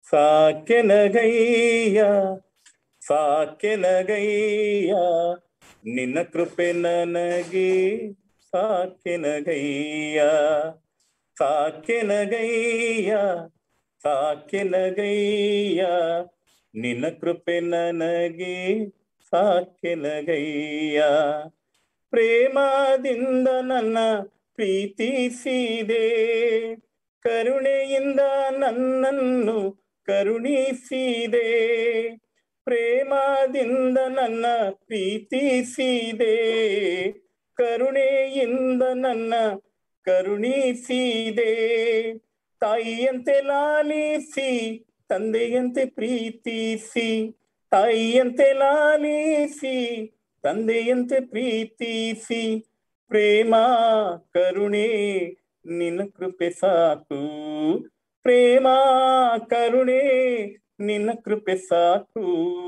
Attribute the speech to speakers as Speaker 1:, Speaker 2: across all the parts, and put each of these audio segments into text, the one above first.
Speaker 1: ಸಾಕೆನಗಯ್ಯ ಸಾಕೆನಗಯ್ಯ ನಿನ್ನ ಕೃಪೆ ನನಗೆ ಸಾಕೆನಗಯ್ಯ ಸಾಕೆನಗಯ್ಯ ಸಾಕೆನಗಯ್ಯ ನಿನ್ನ ಕೃಪೆ ನನಗೆ ಸಾಕೆನಗಯ್ಯ ಪ್ರೇಮದಿಂದ ನನ್ನ ಪ್ರೀತಿಸಿದೆ ಕರುಣೆಯಿಂದ ನನ್ನನ್ನು ಕರುಣಿಸಿದೆ ಪ್ರೇಮದಿಂದ ನನ್ನ ಪ್ರೀತಿಸಿದೆ ಕರುಣೆಯಿಂದ ನನ್ನ ಕರುಣಿಸಿದೆ ತಾಯಿಯಂತೆ ಲಾಲಿಸಿ ತಂದೆಯಂತೆ ಪ್ರೀತಿಸಿ ತಾಯಿಯಂತೆ ಲಾಲಿಸಿ ತಂದೆಯಂತೆ ಪ್ರೀತಿಸಿ ಪ್ರೇಮ ಕರುಣೆ ನಿನ್ನ ಕೃಪೆ ಸಾಕು ಪ್ರೇಮ ಕರುಣೆ ನಿನ್ನ ಕೃಪೆ ಸಾಕು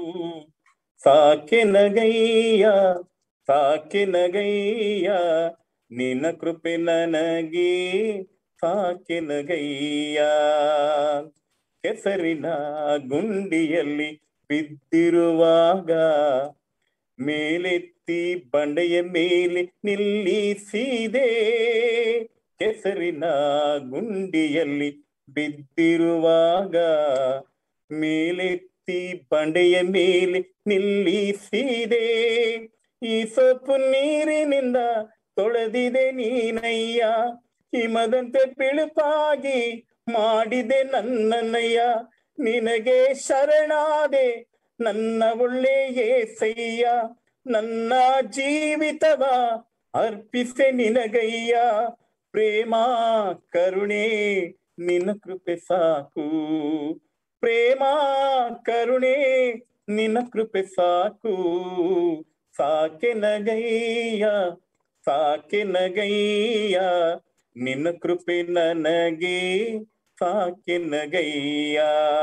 Speaker 1: ಸಾಕೆ ನಗಯ್ಯ ಸಾಕೆ ನಗಯ್ಯ ನಿನ್ನ ಕೃಪೆ ನನಗೆ ಸಾಕೆ ನಗಯ್ಯ ಕೆಸರಿನ ಗುಂಡಿಯಲ್ಲಿ ಬಿದ್ದಿರುವಾಗ ಮೇಲೆತ್ತಿ ಬಂಡೆಯ ಮೇಲೆ ನಿಲ್ಲಿಸಿದೆ ಕೆಸರಿನ ಗುಂಡಿಯಲ್ಲಿ ಬಿದ್ದಿರುವಾಗ ಮೇಲೆತ್ತಿ ಬಂಡೆಯ ಮೇಲೆ ನಿಲ್ಲಿಸಿದೆ ಈ ಸೊಪ್ಪು ನೀರಿನಿಂದ ತೊಳೆದಿದೆ ನೀನಯ್ಯ ಹಿಮದಂತೆ ಬಿಳುಪಾಗಿ ಮಾಡಿದೆ ನನ್ನನಯ್ಯ ನಿನಗೆ ಶರಣಾದೆ ನನ್ನ ಒಳ್ಳೆಯ ಸಯ್ಯ ನನ್ನ ಜೀವಿತವ ಅರ್ಪಿಸೆ ನಿನಗಯ್ಯ ಪ್ರೇಮ ಕರುಣೆ ನಿನ್ನ ಕೃಪೆ ಸಾಕು ಪ್ರೇಮ ಕರುಣೆ ನಿನ್ನ ಕೃಪೆ ಸಾಕು ಸಾಕೆ ನಗಯ್ಯ ಸಾಕೆ ನಗಯ್ಯ ನಿನ್ನ ಕೃಪೆ ನನಗೆ ಸಾಕೆ ನಗಯ್ಯ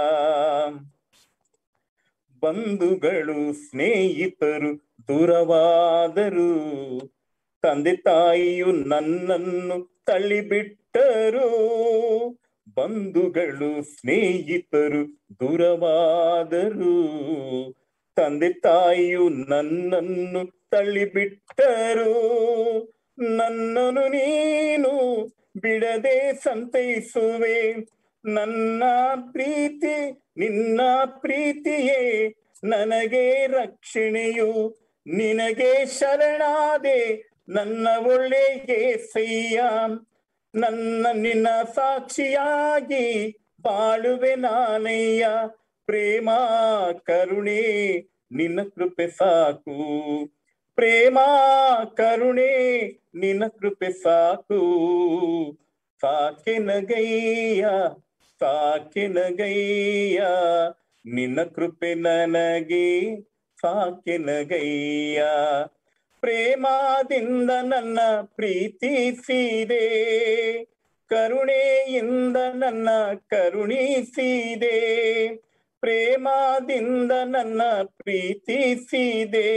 Speaker 1: ಬಂಧುಗಳು ಸ್ನೇಹಿತರು ದೂರವಾದರು ತಂದೆ ತಾಯಿಯು ನನ್ನನ್ನು ತಳ್ಳಿಬಿಟ್ಟರು ಬಂಧುಗಳು ಸ್ನೇಹಿತರು ದೂರವಾದರು ತಂದೆ ತಾಯಿಯು ನನ್ನನ್ನು ತಳ್ಳಿಬಿಟ್ಟರು ನನ್ನನ್ನು ನೀನು ಬಿಡದೆ ಸಂತೈಸುವೆ ನನ್ನ ಪ್ರೀತಿ ನಿನ್ನ ಪ್ರೀತಿಯೇ ನನಗೆ ರಕ್ಷಣೆಯು ನಿನಗೆ ಶರಣಾದೆ ನನ್ನ ಒಳ್ಳೆಗೆ ಸಯ್ಯ ನನ್ನ ನಿನ್ನ ಸಾಕ್ಷಿಯಾಗಿ ಬಾಳುವೆ ನಾನಯ್ಯ ಪ್ರೇಮ ಕರುಣೆ ನಿನ್ನ ಕೃಪೆ ಸಾಕು ಪ್ರೇಮ ಕರುಣೆ ನಿನ್ನ ಕೃಪೆ ಸಾಕು ಸಾಕೆ ನಗಯ್ಯ ಸಾಕೆ ನಗಯ್ಯ ನಿನ್ನ ಕೃಪೆ ನನಗೆ ಸಾಕೆ ನಗಯ್ಯ ಪ್ರೇಮದಿಂದ ನನ್ನ ಪ್ರೀತಿಸಿದೆ ಕರುಣೆಯಿಂದ ನನ್ನ ಕರುಣಿಸಿದೆ ಪ್ರೇಮದಿಂದ ನನ್ನ ಪ್ರೀತಿಸಿದೆ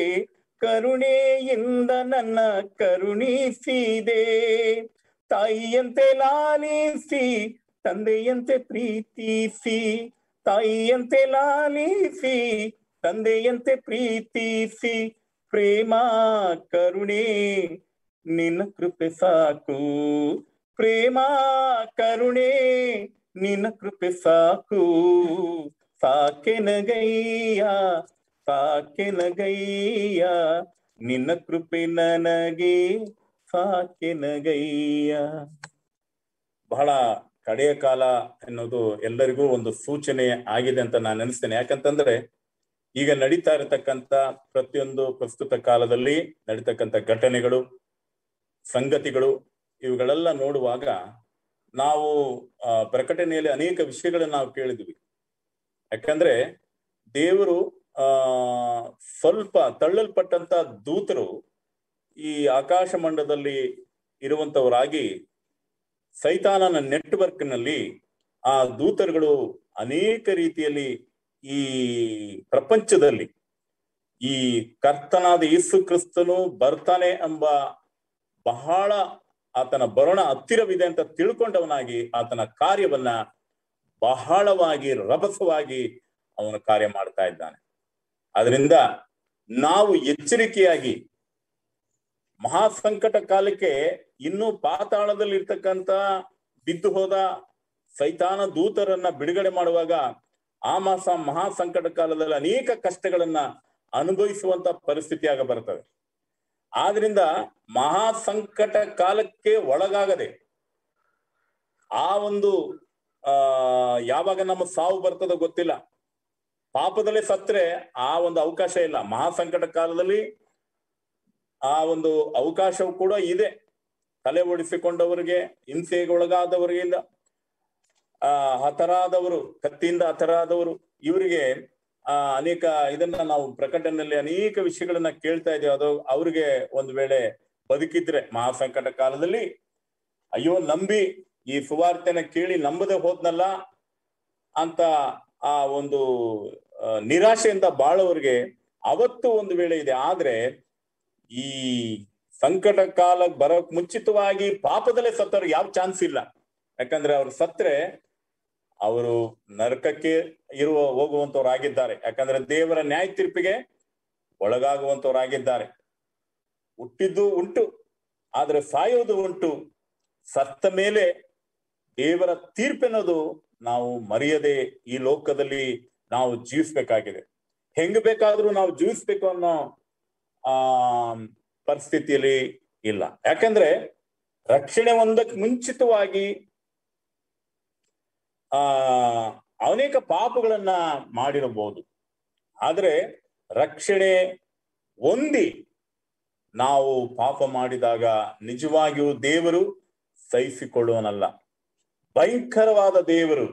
Speaker 1: ಕರುಣೆಯಿಂದ ನನ್ನ ಕರುಣಿಸಿದೆ ತಾಯಿಯಂತೆ ಲಾಲಿಸಿ ತಂದೆಯಂತೆ ಪ್ರೀತಿಸಿ ತಾಯಿಯಂತೆ ಲಾಲಿಸಿ ತಂದೆಯಂತೆ ಪ್ರೀತಿಸಿ ಪ್ರೇಮ ಕರುಣೆ ನಿನ್ನ ಕೃಪೆ ಸಾಕು ಪ್ರೇಮ ಕರುಣೆ ನಿನ್ನ ಕೃಪೆ ಸಾಕು ಸಾಕೆ ನಗಯ್ಯ ಸಾಕೆ ನಗಯ್ಯ ನಿನ್ನ ಕೃಪೆ ನನಗೆ ಸಾಕೆ ನಗಯ್ಯ ಬಹಳ ಕಡೆಯ ಕಾಲ ಎನ್ನುವುದು ಎಲ್ಲರಿಗೂ ಒಂದು ಸೂಚನೆ ಆಗಿದೆ ಅಂತ ನಾನು ಅನಿಸ್ತೇನೆ ಯಾಕಂತಂದ್ರೆ ಈಗ ನಡೀತಾ ಇರತಕ್ಕಂತ ಪ್ರತಿಯೊಂದು ಪ್ರಸ್ತುತ ಕಾಲದಲ್ಲಿ ನಡೀತಕ್ಕಂಥ ಘಟನೆಗಳು ಸಂಗತಿಗಳು ಇವುಗಳೆಲ್ಲ ನೋಡುವಾಗ ನಾವು ಆ ಪ್ರಕಟಣೆಯಲ್ಲಿ ಅನೇಕ ವಿಷಯಗಳನ್ನ ನಾವು ಕೇಳಿದ್ವಿ ಯಾಕಂದ್ರೆ ದೇವರು ಆ ಸ್ವಲ್ಪ ತಳ್ಳಲ್ಪಟ್ಟಂತ ದೂತರು ಈ ಆಕಾಶ ಮಂಡಲದಲ್ಲಿ ಇರುವಂತವರಾಗಿ ಸೈತಾನನ ನೆಟ್ವರ್ಕ್ ನಲ್ಲಿ ಆ ದೂತರುಗಳು ಅನೇಕ ರೀತಿಯಲ್ಲಿ ಈ ಪ್ರಪಂಚದಲ್ಲಿ ಈ ಕರ್ತನಾದ ಯೇಸು ಕ್ರಿಸ್ತನು ಬರ್ತಾನೆ ಎಂಬ ಬಹಳ ಆತನ ಬರೋಣ ಹತ್ತಿರವಿದೆ ಅಂತ ತಿಳ್ಕೊಂಡವನಾಗಿ ಆತನ ಕಾರ್ಯವನ್ನ ಬಹಳವಾಗಿ ರಭಸವಾಗಿ ಅವನು ಕಾರ್ಯ ಮಾಡ್ತಾ ಇದ್ದಾನೆ ಅದರಿಂದ ನಾವು ಎಚ್ಚರಿಕೆಯಾಗಿ ಮಹಾ ಸಂಕಟ ಕಾಲಕ್ಕೆ ಇನ್ನೂ ಪಾತಾಳದಲ್ಲಿ ಇರ್ತಕ್ಕಂತ ಬಿದ್ದು ಹೋದ ಸೈತಾನ ದೂತರನ್ನ ಬಿಡುಗಡೆ ಮಾಡುವಾಗ ಆ ಮಾಸ ಮಹಾ ಸಂಕಟ ಕಾಲದಲ್ಲಿ ಅನೇಕ ಕಷ್ಟಗಳನ್ನ ಅನುಭವಿಸುವಂತ ಪರಿಸ್ಥಿತಿ ಆಗ ಬರ್ತದೆ ಆದ್ರಿಂದ ಮಹಾ ಸಂಕಟ ಕಾಲಕ್ಕೆ ಒಳಗಾಗದೆ ಆ ಒಂದು ಆ ಯಾವಾಗ ನಮ್ಮ ಸಾವು ಬರ್ತದೋ ಗೊತ್ತಿಲ್ಲ ಪಾಪದಲ್ಲೇ ಸತ್ರೆ ಆ ಒಂದು ಅವಕಾಶ ಇಲ್ಲ ಮಹಾ ಸಂಕಟ ಕಾಲದಲ್ಲಿ ಆ ಒಂದು ಅವಕಾಶವು ಕೂಡ ಇದೆ ತಲೆ ಓಡಿಸಿಕೊಂಡವರಿಗೆ ಹಿಂಸೆಗೆ ಒಳಗಾದವರಿಗಿಂದ ಆ ಹತರಾದವರು ಕತ್ತಿಯಿಂದ ಹತರಾದವರು ಇವರಿಗೆ ಆ ಅನೇಕ ಇದನ್ನ ನಾವು ಪ್ರಕಟಣೆಯಲ್ಲಿ ಅನೇಕ ವಿಷಯಗಳನ್ನ ಕೇಳ್ತಾ ಇದ್ದೇವೆ ಅದು ಅವ್ರಿಗೆ ಒಂದು ವೇಳೆ ಬದುಕಿದ್ರೆ ಮಹಾ ಸಂಕಟ ಕಾಲದಲ್ಲಿ ಅಯ್ಯೋ ನಂಬಿ ಈ ಸುವಾರ್ತೆನ ಕೇಳಿ ನಂಬದೆ ಹೋದ್ನಲ್ಲ ಅಂತ ಆ ಒಂದು ನಿರಾಶೆಯಿಂದ ಬಾಳೋರಿಗೆ ಅವತ್ತು ಒಂದು ವೇಳೆ ಇದೆ ಆದ್ರೆ ಈ ಸಂಕಟ ಕಾಲ ಬರೋಕ್ ಮುಂಚಿತವಾಗಿ ಪಾಪದಲ್ಲೇ ಸತ್ತವ್ರಿಗೆ ಯಾವ ಚಾನ್ಸ್ ಇಲ್ಲ ಯಾಕಂದ್ರೆ ಅವ್ರು ಸತ್ರೆ ಅವರು ನರಕಕ್ಕೆ ಇರುವ ಹೋಗುವಂತವ್ರಾಗಿದ್ದಾರೆ ಯಾಕಂದ್ರೆ ದೇವರ ನ್ಯಾಯ ತೀರ್ಪಿಗೆ ಒಳಗಾಗುವಂತವ್ರಾಗಿದ್ದಾರೆ ಹುಟ್ಟಿದ್ದು ಉಂಟು ಆದ್ರೆ ಸಾಯೋದು ಉಂಟು ಸತ್ತ ಮೇಲೆ ದೇವರ ತೀರ್ಪೆನ್ನೋದು ನಾವು ಮರೆಯದೆ ಈ ಲೋಕದಲ್ಲಿ ನಾವು ಜೀವಿಸ್ಬೇಕಾಗಿದೆ ಹೆಂಗ್ ಬೇಕಾದ್ರೂ ನಾವು ಜೀವಿಸ್ಬೇಕು ಅನ್ನೋ ಆ ಪರಿಸ್ಥಿತಿಯಲ್ಲಿ ಇಲ್ಲ ಯಾಕಂದ್ರೆ ರಕ್ಷಣೆ ಒಂದಕ್ಕೆ ಮುಂಚಿತವಾಗಿ ಆ ಅನೇಕ ಪಾಪಗಳನ್ನ ಮಾಡಿರಬಹುದು ಆದ್ರೆ ರಕ್ಷಣೆ ಹೊಂದಿ ನಾವು ಪಾಪ ಮಾಡಿದಾಗ ನಿಜವಾಗಿಯೂ ದೇವರು ಸಹಿಸಿಕೊಳ್ಳುವನಲ್ಲ ಭಯಂಕರವಾದ ದೇವರು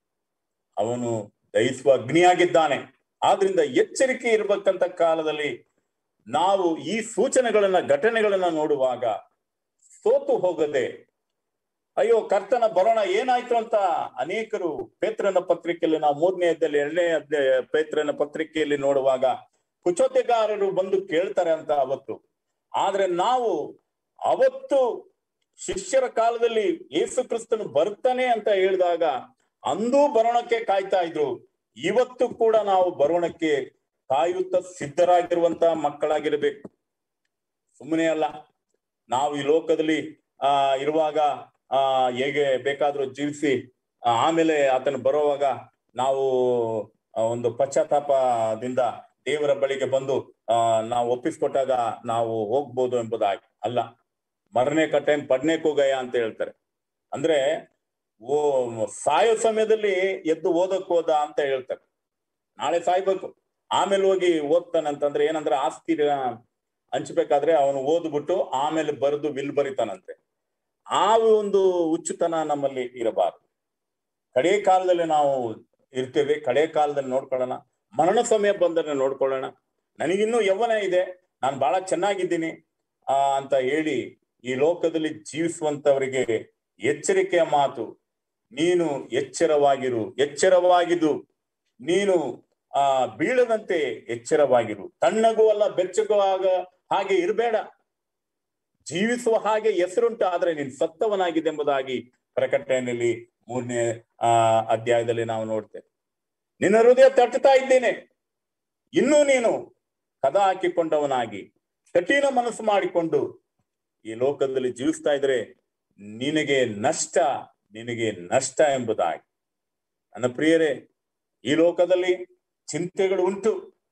Speaker 1: ಅವನು ದಹಿಸುವ ಅಗ್ನಿಯಾಗಿದ್ದಾನೆ ಆದ್ರಿಂದ ಎಚ್ಚರಿಕೆ ಇರಬೇಕಂತ ಕಾಲದಲ್ಲಿ ನಾವು ಈ ಸೂಚನೆಗಳನ್ನ ಘಟನೆಗಳನ್ನ ನೋಡುವಾಗ ಸೋತು ಹೋಗದೆ ಅಯ್ಯೋ ಕರ್ತನ ಬರೋಣ ಏನಾಯ್ತು ಅಂತ ಅನೇಕರು ಪೇತ್ರನ ಪತ್ರಿಕೆಯಲ್ಲಿ ನಾವು ಮೂರನೇ ಅಧ್ಯಾಯ ಎರಡನೇ ಅಧ್ಯಾಯ ಪೇತ್ರನ ಪತ್ರಿಕೆಯಲ್ಲಿ ನೋಡುವಾಗ ಕುಚೋತೆಗಾರರು ಬಂದು ಕೇಳ್ತಾರೆ ಅಂತ ಅವತ್ತು ಆದ್ರೆ ನಾವು ಅವತ್ತು ಶಿಷ್ಯರ ಕಾಲದಲ್ಲಿ ಯೇಸು ಕ್ರಿಸ್ತನು ಬರ್ತಾನೆ ಅಂತ ಹೇಳಿದಾಗ ಅಂದೂ ಬರೋಣಕ್ಕೆ ಕಾಯ್ತಾ ಇದ್ರು ಇವತ್ತು ಕೂಡ ನಾವು ಬರೋಣಕ್ಕೆ ಕಾಯುತ್ತ ಸಿದ್ಧರಾಗಿರುವಂತ ಮಕ್ಕಳಾಗಿರ್ಬೇಕು ಸುಮ್ಮನೆ ಅಲ್ಲ ನಾವು ಈ ಲೋಕದಲ್ಲಿ ಆ ಇರುವಾಗ ಆ ಹೇಗೆ ಬೇಕಾದ್ರೂ ಜೀವಿಸಿ ಆಮೇಲೆ ಆತನ ಬರುವಾಗ ನಾವು ಒಂದು ಪಶ್ಚಾತ್ತಾಪದಿಂದ ದೇವರ ಬಳಿಗೆ ಬಂದು ಆ ನಾವು ಒಪ್ಪಿಸ್ಕೊಟ್ಟಾಗ ನಾವು ಹೋಗ್ಬೋದು ಎಂಬುದಾಗಿ ಅಲ್ಲ ಮರನೇ ಕಟ್ಟೆನ್ ಪಡ್ನೆ ಕೂಗಯ ಅಂತ ಹೇಳ್ತಾರೆ ಅಂದ್ರೆ ಓ ಸಾಯೋ ಸಮಯದಲ್ಲಿ ಎದ್ದು ಓದಕ್ ಹೋದ ಅಂತ ಹೇಳ್ತಾರೆ ನಾಳೆ ಸಾಯ್ಬೇಕು ಆಮೇಲೆ ಹೋಗಿ ಓದ್ತಾನೆ ಅಂತಂದ್ರೆ ಏನಂದ್ರೆ ಆಸ್ತಿ ಹಂಚ್ಬೇಕಾದ್ರೆ ಅವನು ಓದ್ಬಿಟ್ಟು ಆಮೇಲೆ ಬರೆದು ವಿಲ್ ಬರಿತಾನಂತೆ ಆ ಒಂದು ಹುಚ್ಚುತನ ನಮ್ಮಲ್ಲಿ ಇರಬಾರದು ಕಡೆ ಕಾಲದಲ್ಲಿ ನಾವು ಇರ್ತೇವೆ ಕಡೆ ಕಾಲದಲ್ಲಿ ನೋಡ್ಕೊಳ್ಳೋಣ ಮರಣ ಸಮಯ ಬಂದರೆ ನೋಡ್ಕೊಳ್ಳೋಣ ನನಗಿನ್ನೂ ಯೌವನ ಇದೆ ನಾನು ಬಹಳ ಚೆನ್ನಾಗಿದ್ದೀನಿ ಆ ಅಂತ ಹೇಳಿ ಈ ಲೋಕದಲ್ಲಿ ಜೀವಿಸುವಂತವರಿಗೆ ಎಚ್ಚರಿಕೆಯ ಮಾತು ನೀನು ಎಚ್ಚರವಾಗಿರು ಎಚ್ಚರವಾಗಿದ್ದು ನೀನು ಆ ಬೀಳದಂತೆ ಎಚ್ಚರವಾಗಿರು ತಣ್ಣಗೂ ಅಲ್ಲ ಬೆಚ್ಚಗೂ ಆಗ ಹಾಗೆ ಇರಬೇಡ ಜೀವಿಸುವ ಹಾಗೆ ಹೆಸರುಂಟು ಆದ್ರೆ ನೀನ್ ಸತ್ತವನಾಗಿದೆ ಎಂಬುದಾಗಿ ಪ್ರಕಟಣೆಯಲ್ಲಿ ಮೂರನೇ ಆ ಅಧ್ಯಾಯದಲ್ಲಿ ನಾವು ನೋಡ್ತೇವೆ ನಿನ್ನ ಹೃದಯ ತಟ್ಟುತ್ತಾ ಇದ್ದೇನೆ ಇನ್ನೂ ನೀನು ಕದ ಹಾಕಿಕೊಂಡವನಾಗಿ ಕಠಿಣ ಮನಸ್ಸು ಮಾಡಿಕೊಂಡು ಈ ಲೋಕದಲ್ಲಿ ಜೀವಿಸ್ತಾ ಇದ್ರೆ ನಿನಗೆ ನಷ್ಟ ನಿನಗೆ ನಷ್ಟ ಎಂಬುದಾಗಿ ನನ್ನ ಪ್ರಿಯರೇ ಈ ಲೋಕದಲ್ಲಿ ಚಿಂತೆಗಳು ಉಂಟು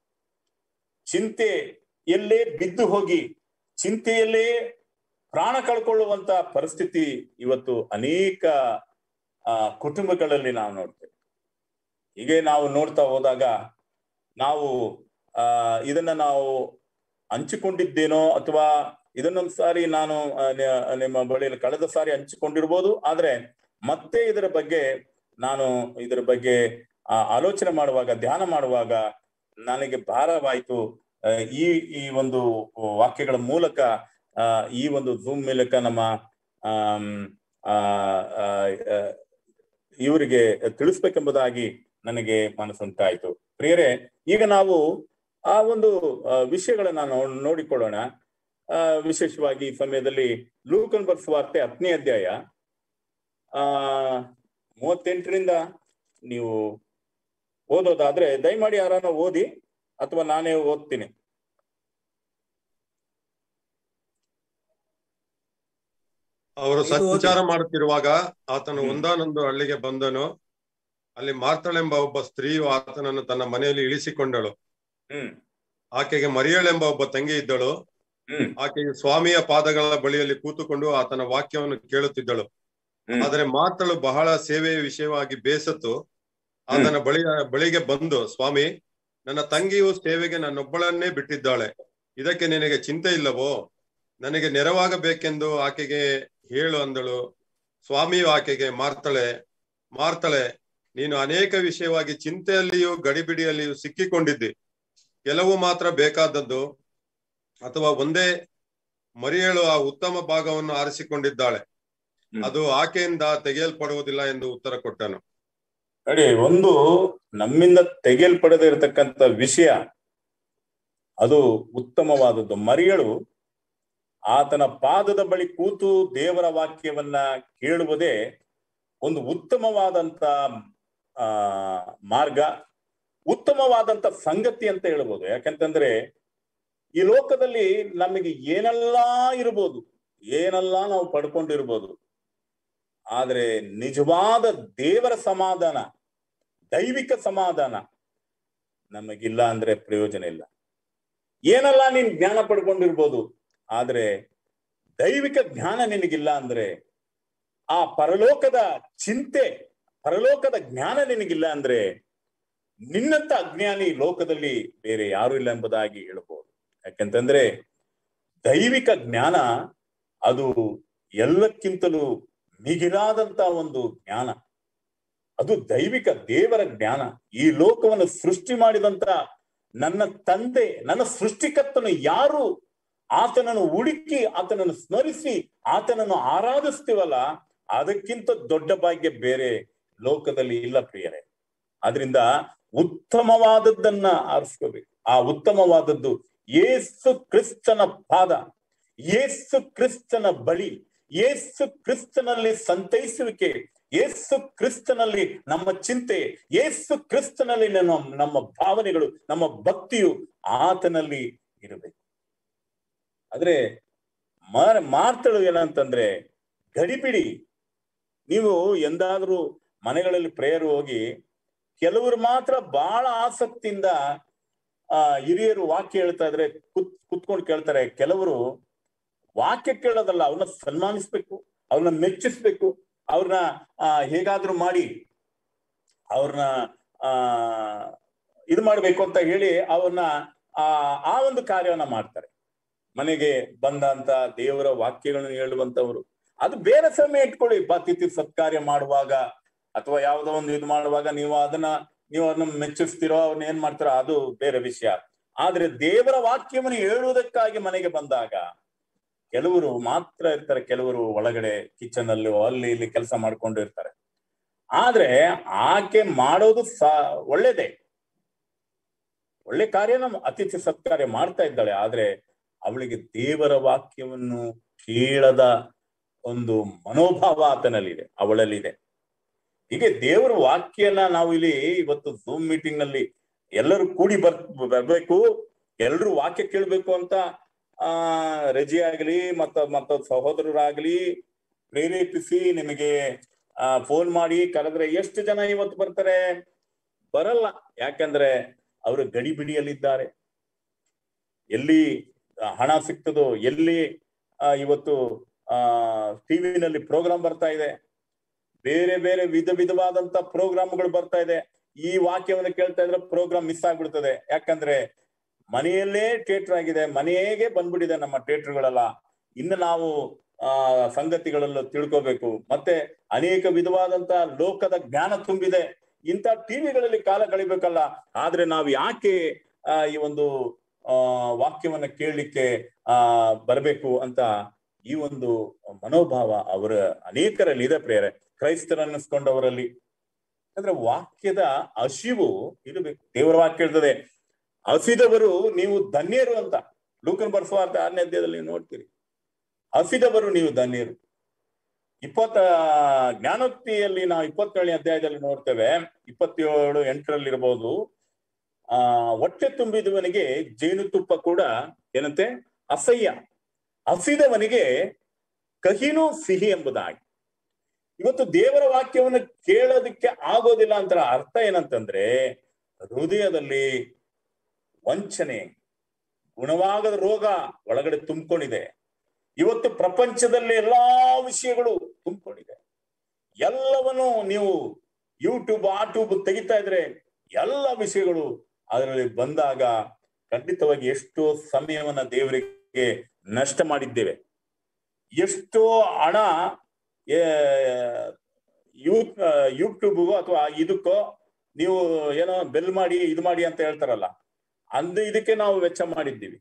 Speaker 1: ಚಿಂತೆ ಎಲ್ಲೇ ಬಿದ್ದು ಹೋಗಿ ಚಿಂತೆಯಲ್ಲೇ ಪ್ರಾಣ ಕಳ್ಕೊಳ್ಳುವಂತ ಪರಿಸ್ಥಿತಿ ಇವತ್ತು ಅನೇಕ ಆ ಕುಟುಂಬಗಳಲ್ಲಿ ನಾವು ನೋಡ್ತೇವೆ ಹೀಗೆ ನಾವು ನೋಡ್ತಾ ಹೋದಾಗ ನಾವು ಆ ಇದನ್ನ ನಾವು ಹಂಚಿಕೊಂಡಿದ್ದೇನೋ ಅಥವಾ ಇದನ್ನೊಂದು ಸಾರಿ ನಾನು ನಿಮ್ಮ ಬಳಿಯಲ್ಲಿ ಕಳೆದ ಸಾರಿ ಹಂಚಿಕೊಂಡಿರ್ಬೋದು ಆದ್ರೆ ಮತ್ತೆ ಇದರ ಬಗ್ಗೆ ನಾನು ಇದರ ಬಗ್ಗೆ ಆಲೋಚನೆ ಮಾಡುವಾಗ ಧ್ಯಾನ ಮಾಡುವಾಗ ನನಗೆ ಭಾರವಾಯ್ತು ಈ ಈ ಒಂದು ವಾಕ್ಯಗಳ ಮೂಲಕ ಆ ಈ ಒಂದು ಝೂಮ್ ಮೂಲಕ ನಮ್ಮ ಆ ಇವರಿಗೆ ತಿಳಿಸ್ಬೇಕೆಂಬುದಾಗಿ ನನಗೆ ಮನಸ್ಸುಂಟಾಯ್ತು ಪ್ರಿಯರೇ ಈಗ ನಾವು ಆ ಒಂದು ವಿಷಯಗಳನ್ನ ನಾವು ನೋಡಿಕೊಳ್ಳೋಣ ಆ ವಿಶೇಷವಾಗಿ ಈ ಸಮಯದಲ್ಲಿ ಲೂಕನ್ ಬರ್ಸ್ ವಾರ್ತೆ ಹತ್ತನೇ ಅಧ್ಯಾಯ ಆ ಮೂವತ್ತೆಂಟರಿಂದ ನೀವು ಓದೋದಾದ್ರೆ ದಯಮಾಡಿ ಯಾರನ್ನ ಓದಿ ಅಥವಾ ನಾನೇ ಓದ್ತೀನಿ
Speaker 2: ಅವರು
Speaker 3: ಇದು ಓದಿ.
Speaker 2: ಸಂಚಾರ ಮಾಡುತ್ತಿರುವಾಗ ಆತನು
Speaker 1: ಹ್ಮ್.
Speaker 2: ಒಂದಾನೊಂದು ಹಳ್ಳಿಗೆ ಬಂದನು ಅಲ್ಲಿ ಮಾರ್ತಳೆಂಬ ಒಬ್ಬ ಸ್ತ್ರೀಯು ಆತನನ್ನು ತನ್ನ ಮನೆಯಲ್ಲಿ ಇಳಿಸಿಕೊಂಡಳು
Speaker 1: ಹ್ಮ್
Speaker 2: ಆಕೆಗೆ ಮರಿಯಳೆಂಬ ಒಬ್ಬ ತಂಗಿ ಇದ್ದಳು
Speaker 1: ಹ್ಮ್
Speaker 2: ಆಕೆಯು ಸ್ವಾಮಿಯ ಪಾದಗಳ ಬಳಿಯಲ್ಲಿ ಕೂತುಕೊಂಡು ಆತನ ವಾಕ್ಯವನ್ನು ಕೇಳುತ್ತಿದ್ದಳು
Speaker 1: ಹ್ಮ್.
Speaker 2: ಆದರೆ ಮಾತಳು ಬಹಳ ಸೇವೆಯ ವಿಷಯವಾಗಿ ಬೇಸತ್ತು ಆತನ ಬಳಿಯ ಬಳಿಗೆ ಬಂದು ಸ್ವಾಮಿ ನನ್ನ ತಂಗಿಯು ಸೇವೆಗೆ ನನ್ನೊಬ್ಬಳನ್ನೇ ಬಿಟ್ಟಿದ್ದಾಳೆ ಇದಕ್ಕೆ ನಿನಗೆ ಚಿಂತೆ ಇಲ್ಲವೋ ನನಗೆ ನೆರವಾಗಬೇಕೆಂದು ಆಕೆಗೆ ಹೇಳು ಅಂದಳು ಸ್ವಾಮಿಯು ಆಕೆಗೆ ಮಾರ್ತಳೆ ಮಾರ್ತಳೆ ನೀನು ಅನೇಕ ವಿಷಯವಾಗಿ ಚಿಂತೆಯಲ್ಲಿಯೂ ಗಡಿಬಿಡಿಯಲ್ಲಿಯೂ ಸಿಕ್ಕಿಕೊಂಡಿದ್ದಿ ಕೆಲವು ಮಾತ್ರ ಬೇಕಾದದ್ದು ಅಥವಾ ಒಂದೇ ಮರಿಯಳು ಆ ಉತ್ತಮ ಭಾಗವನ್ನು ಆರಿಸಿಕೊಂಡಿದ್ದಾಳೆ
Speaker 1: ಹ್ಮ್.
Speaker 2: ಅದು ಆಕೆಯಿಂದ ತೆಗೆಯಲ್ಪಡುವುದಿಲ್ಲ ಎಂದು ಉತ್ತರ ಕೊಟ್ಟನು
Speaker 1: ನೋಡಿ ಒಂದು ನಮ್ಮಿಂದ ತೆಗೆಯಲ್ಪಡದೇ ಇರತಕ್ಕಂತ ವಿಷಯ ಅದು ಉತ್ತಮವಾದದ್ದು ಮರಿಯಳು ಆತನ ಪಾದದ ಬಳಿ ಕೂತು ದೇವರ ವಾಕ್ಯವನ್ನ ಕೇಳುವುದೇ ಒಂದು ಉತ್ತಮವಾದಂತ ಆ ಮಾರ್ಗ ಉತ್ತಮವಾದಂತ ಸಂಗತಿ ಅಂತ ಹೇಳ್ಬೋದು ಯಾಕಂತಂದ್ರೆ ಈ ಲೋಕದಲ್ಲಿ ನಮಗೆ ಏನೆಲ್ಲಾ ಇರ್ಬೋದು ಏನೆಲ್ಲಾ ನಾವು ಪಡ್ಕೊಂಡಿರ್ಬೋದು ಆದ್ರೆ ನಿಜವಾದ ದೇವರ ಸಮಾಧಾನ ದೈವಿಕ ಸಮಾಧಾನ ನಮಗಿಲ್ಲ ಅಂದ್ರೆ ಪ್ರಯೋಜನ ಇಲ್ಲ ಏನೆಲ್ಲ ನೀನ್ ಜ್ಞಾನ ಪಡ್ಕೊಂಡಿರ್ಬೋದು ಆದ್ರೆ ದೈವಿಕ ಜ್ಞಾನ ನಿನಗಿಲ್ಲ ಅಂದ್ರೆ ಆ ಪರಲೋಕದ ಚಿಂತೆ ಪರಲೋಕದ ಜ್ಞಾನ ನಿನಗಿಲ್ಲ ಅಂದ್ರೆ ನಿನ್ನಂತ ಅಜ್ಞಾನಿ ಲೋಕದಲ್ಲಿ ಬೇರೆ ಯಾರು ಇಲ್ಲ ಎಂಬುದಾಗಿ ಹೇಳ್ಬೋದು ಯಾಕಂತಂದ್ರೆ ದೈವಿಕ ಜ್ಞಾನ ಅದು ಎಲ್ಲಕ್ಕಿಂತಲೂ ಮಿಗಿಲಾದಂತ ಒಂದು ಜ್ಞಾನ ಅದು ದೈವಿಕ ದೇವರ ಜ್ಞಾನ ಈ ಲೋಕವನ್ನು ಸೃಷ್ಟಿ ಮಾಡಿದಂತ ನನ್ನ ತಂದೆ ನನ್ನ ಸೃಷ್ಟಿಕರ್ತನು ಯಾರು ಆತನನ್ನು ಹುಡುಕಿ ಆತನನ್ನು ಸ್ಮರಿಸಿ ಆತನನ್ನು ಆರಾಧಿಸ್ತೀವಲ್ಲ ಅದಕ್ಕಿಂತ ದೊಡ್ಡ ಭಾಗ್ಯ ಬೇರೆ ಲೋಕದಲ್ಲಿ ಇಲ್ಲ ಪ್ರಿಯರೇ ಆದ್ರಿಂದ ಉತ್ತಮವಾದದ್ದನ್ನ ಆರಿಸ್ಕೋಬೇಕು ಆ ಉತ್ತಮವಾದದ್ದು ಏಸು ಕ್ರಿಸ್ತನ ಪಾದ ಏಸು ಕ್ರಿಸ್ತನ ಬಳಿ ಏಸು ಕ್ರಿಸ್ತನಲ್ಲಿ ಸಂತೈಸುವಿಕೆ ಏಸು ಕ್ರಿಸ್ತನಲ್ಲಿ ನಮ್ಮ ಚಿಂತೆ ಏಸು ಕ್ರಿಸ್ತನಲ್ಲಿ ನಮ್ಮ ನಮ್ಮ ಭಾವನೆಗಳು ನಮ್ಮ ಭಕ್ತಿಯು ಆತನಲ್ಲಿ ಇರಬೇಕು ಆದ್ರೆ ಮಾರ್ ಮಾರ್ತಳು ಏನಂತಂದ್ರೆ ಗಡಿಬಿಡಿ ನೀವು ಎಂದಾದ್ರೂ ಮನೆಗಳಲ್ಲಿ ಪ್ರೇಯರ್ ಹೋಗಿ ಕೆಲವರು ಮಾತ್ರ ಬಹಳ ಆಸಕ್ತಿಯಿಂದ ಆ ಹಿರಿಯರು ವಾಕ್ಯ ಹೇಳ್ತಾ ಇದ್ರೆ ಕುತ್ ಕುತ್ಕೊಂಡು ಕೇಳ್ತಾರೆ ಕೆಲವರು ವಾಕ್ಯ ಕೇಳೋದಲ್ಲ ಅವ್ರನ್ನ ಸನ್ಮಾನಿಸ್ಬೇಕು ಅವ್ರನ್ನ ಮೆಚ್ಚಿಸ್ಬೇಕು ಅವ್ರನ್ನ ಆ ಹೇಗಾದ್ರೂ ಮಾಡಿ ಅವ್ರನ್ನ ಆ ಇದು ಮಾಡ್ಬೇಕು ಅಂತ ಹೇಳಿ ಅವ್ರನ್ನ ಆ ಆ ಒಂದು ಕಾರ್ಯವನ್ನ ಮಾಡ್ತಾರೆ ಮನೆಗೆ ಬಂದಂತ ದೇವರ ವಾಕ್ಯಗಳನ್ನು ಹೇಳುವಂತವ್ರು ಅದು ಬೇರೆ ಸಮಯ ಇಟ್ಕೊಳ್ಳಿ ಬಾತಿಥಿ ಸತ್ಕಾರ್ಯ ಮಾಡುವಾಗ ಅಥವಾ ಯಾವುದೋ ಒಂದು ಇದು ಮಾಡುವಾಗ ನೀವು ಅದನ್ನ ನೀವು ಅದನ್ನ ಮೆಚ್ಚಿಸ್ತಿರೋ ಅವ್ರನ್ನ ಏನ್ ಮಾಡ್ತಾರೋ ಅದು ಬೇರೆ ವಿಷಯ ಆದ್ರೆ ದೇವರ ವಾಕ್ಯವನ್ನು ಹೇಳುವುದಕ್ಕಾಗಿ ಮನೆಗೆ ಬಂದಾಗ ಕೆಲವರು ಮಾತ್ರ ಇರ್ತಾರೆ ಕೆಲವರು ಒಳಗಡೆ ಕಿಚನ್ ಅಲ್ಲಿ ಅಲ್ಲಿ ಇಲ್ಲಿ ಕೆಲಸ ಮಾಡ್ಕೊಂಡು ಇರ್ತಾರೆ ಆದ್ರೆ ಆಕೆ ಮಾಡೋದು ಸ ಒಳ್ಳೇದೇ ಒಳ್ಳೆ ಕಾರ್ಯನ ಅತಿಥಿ ಸತ್ಕಾರ್ಯ ಮಾಡ್ತಾ ಇದ್ದಾಳೆ ಆದ್ರೆ ಅವಳಿಗೆ ದೇವರ ವಾಕ್ಯವನ್ನು ಕೇಳದ ಒಂದು ಮನೋಭಾವ ಆತನಲ್ಲಿದೆ ಅವಳಲ್ಲಿದೆ ಹೀಗೆ ದೇವರ ವಾಕ್ಯನ ನಾವು ಇಲ್ಲಿ ಇವತ್ತು ಝೂಮ್ ಮೀಟಿಂಗ್ ನಲ್ಲಿ ಎಲ್ಲರೂ ಕೂಡಿ ಬರ್ ಬರ್ಬೇಕು ಎಲ್ರು ವಾಕ್ಯ ಕೇಳ್ಬೇಕು ಅಂತ ಆ ರಜೆ ಆಗ್ಲಿ ಮತ್ತ ಮತ್ತ ಸಹೋದರರಾಗ್ಲಿ ಪ್ರೇರೇಪಿಸಿ ನಿಮಗೆ ಆ ಫೋನ್ ಮಾಡಿ ಕರೆದ್ರೆ ಎಷ್ಟು ಜನ ಇವತ್ತು ಬರ್ತಾರೆ ಬರಲ್ಲ ಯಾಕಂದ್ರೆ ಅವರು ಗಡಿಬಿಡಿಯಲ್ಲಿದ್ದಾರೆ ಎಲ್ಲಿ ಹಣ ಸಿಗ್ತದೋ ಎಲ್ಲಿ ಇವತ್ತು ಆ ಟಿವಿನಲ್ಲಿ ಪ್ರೋಗ್ರಾಮ್ ಬರ್ತಾ ಇದೆ ಬೇರೆ ಬೇರೆ ವಿಧ ವಿಧವಾದಂತ ಪ್ರೋಗ್ರಾಮ್ಗಳು ಬರ್ತಾ ಇದೆ ಈ ವಾಕ್ಯವನ್ನು ಕೇಳ್ತಾ ಇದ್ರೆ ಪ್ರೋಗ್ರಾಮ್ ಮಿಸ್ ಆಗ್ಬಿಡ್ತದೆ ಯಾಕಂದ್ರೆ ಮನೆಯಲ್ಲೇ ಥಿಯೇಟರ್ ಆಗಿದೆ ಮನೆಯೇ ಬಂದ್ಬಿಟ್ಟಿದೆ ನಮ್ಮ ಥಿಯೇಟರ್ಗಳೆಲ್ಲ ಇನ್ನು ನಾವು ಆ ಸಂಗತಿಗಳೆಲ್ಲ ತಿಳ್ಕೋಬೇಕು ಮತ್ತೆ ಅನೇಕ ವಿಧವಾದಂತ ಲೋಕದ ಜ್ಞಾನ ತುಂಬಿದೆ ಇಂಥ ಟಿವಿಗಳಲ್ಲಿ ಕಾಲ ಕಳಿಬೇಕಲ್ಲ ಆದ್ರೆ ನಾವು ಯಾಕೆ ಆ ಈ ಒಂದು ಆ ವಾಕ್ಯವನ್ನ ಕೇಳಲಿಕ್ಕೆ ಆ ಬರಬೇಕು ಅಂತ ಈ ಒಂದು ಮನೋಭಾವ ಅವರ ಅನೇಕರಲ್ಲಿ ಇದೆ ಪ್ರೇರೆ ಕ್ರೈಸ್ತರನ್ನಿಸ್ಕೊಂಡವರಲ್ಲಿ ಅಂದ್ರೆ ವಾಕ್ಯದ ಹಸಿವು ಇರಬೇಕು ದೇವರ ವಾಕ್ಯ ಹೇಳ್ತದೆ ಹಸಿದವರು ನೀವು ಧನ್ಯರು ಅಂತ ಲೂಕನ್ ಬರ್ಸುವಾರ್ಥ ಆರನೇ ಅಧ್ಯಾಯದಲ್ಲಿ ನೀವು ನೋಡ್ತೀರಿ ಹಸಿದವರು ನೀವು ಧನ್ಯರು ಇಪ್ಪತ್ತ ಜ್ಞಾನೋಕ್ತಿಯಲ್ಲಿ ನಾವು ಇಪ್ಪತ್ತೇಳನೇ ಅಧ್ಯಾಯದಲ್ಲಿ ನೋಡ್ತೇವೆ ಇಪ್ಪತ್ತೇಳು ಎಂಟರಲ್ಲಿರ್ಬೋದು ಆ ಹೊಟ್ಟೆ ತುಂಬಿದವನಿಗೆ ಜೇನುತುಪ್ಪ ಕೂಡ ಏನಂತೆ ಅಸಹ್ಯ ಹಸಿದವನಿಗೆ ಕಹಿನೂ ಸಿಹಿ ಎಂಬುದಾಗಿ ಇವತ್ತು ದೇವರ ವಾಕ್ಯವನ್ನು ಕೇಳೋದಕ್ಕೆ ಆಗೋದಿಲ್ಲ ಅಂತ ಅರ್ಥ ಏನಂತಂದ್ರೆ ಹೃದಯದಲ್ಲಿ ವಂಚನೆ ಗುಣವಾಗದ ರೋಗ ಒಳಗಡೆ ತುಂಬಿಕೊಂಡಿದೆ ಇವತ್ತು ಪ್ರಪಂಚದಲ್ಲಿ ಎಲ್ಲಾ ವಿಷಯಗಳು ತುಂಬಿಕೊಂಡಿದೆ ಎಲ್ಲವನ್ನು ನೀವು ಯೂಟ್ಯೂಬ್ ಆ ಟ್ಯೂಬ್ ತೆಗಿತಾ ಇದ್ರೆ ಎಲ್ಲ ವಿಷಯಗಳು ಅದರಲ್ಲಿ ಬಂದಾಗ ಖಂಡಿತವಾಗಿ ಎಷ್ಟೋ ಸಮಯವನ್ನ ದೇವರಿಗೆ ನಷ್ಟ ಮಾಡಿದ್ದೇವೆ ಎಷ್ಟೋ ಹಣ ಯೂ ಯೂಟ್ಯೂಬ್ಗೋ ಅಥವಾ ಇದಕ್ಕೋ ನೀವು ಏನೋ ಬೆಲ್ ಮಾಡಿ ಇದು ಮಾಡಿ ಅಂತ ಹೇಳ್ತಾರಲ್ಲ ಅಂದು ಇದಕ್ಕೆ ನಾವು ವೆಚ್ಚ ಮಾಡಿದ್ದೀವಿ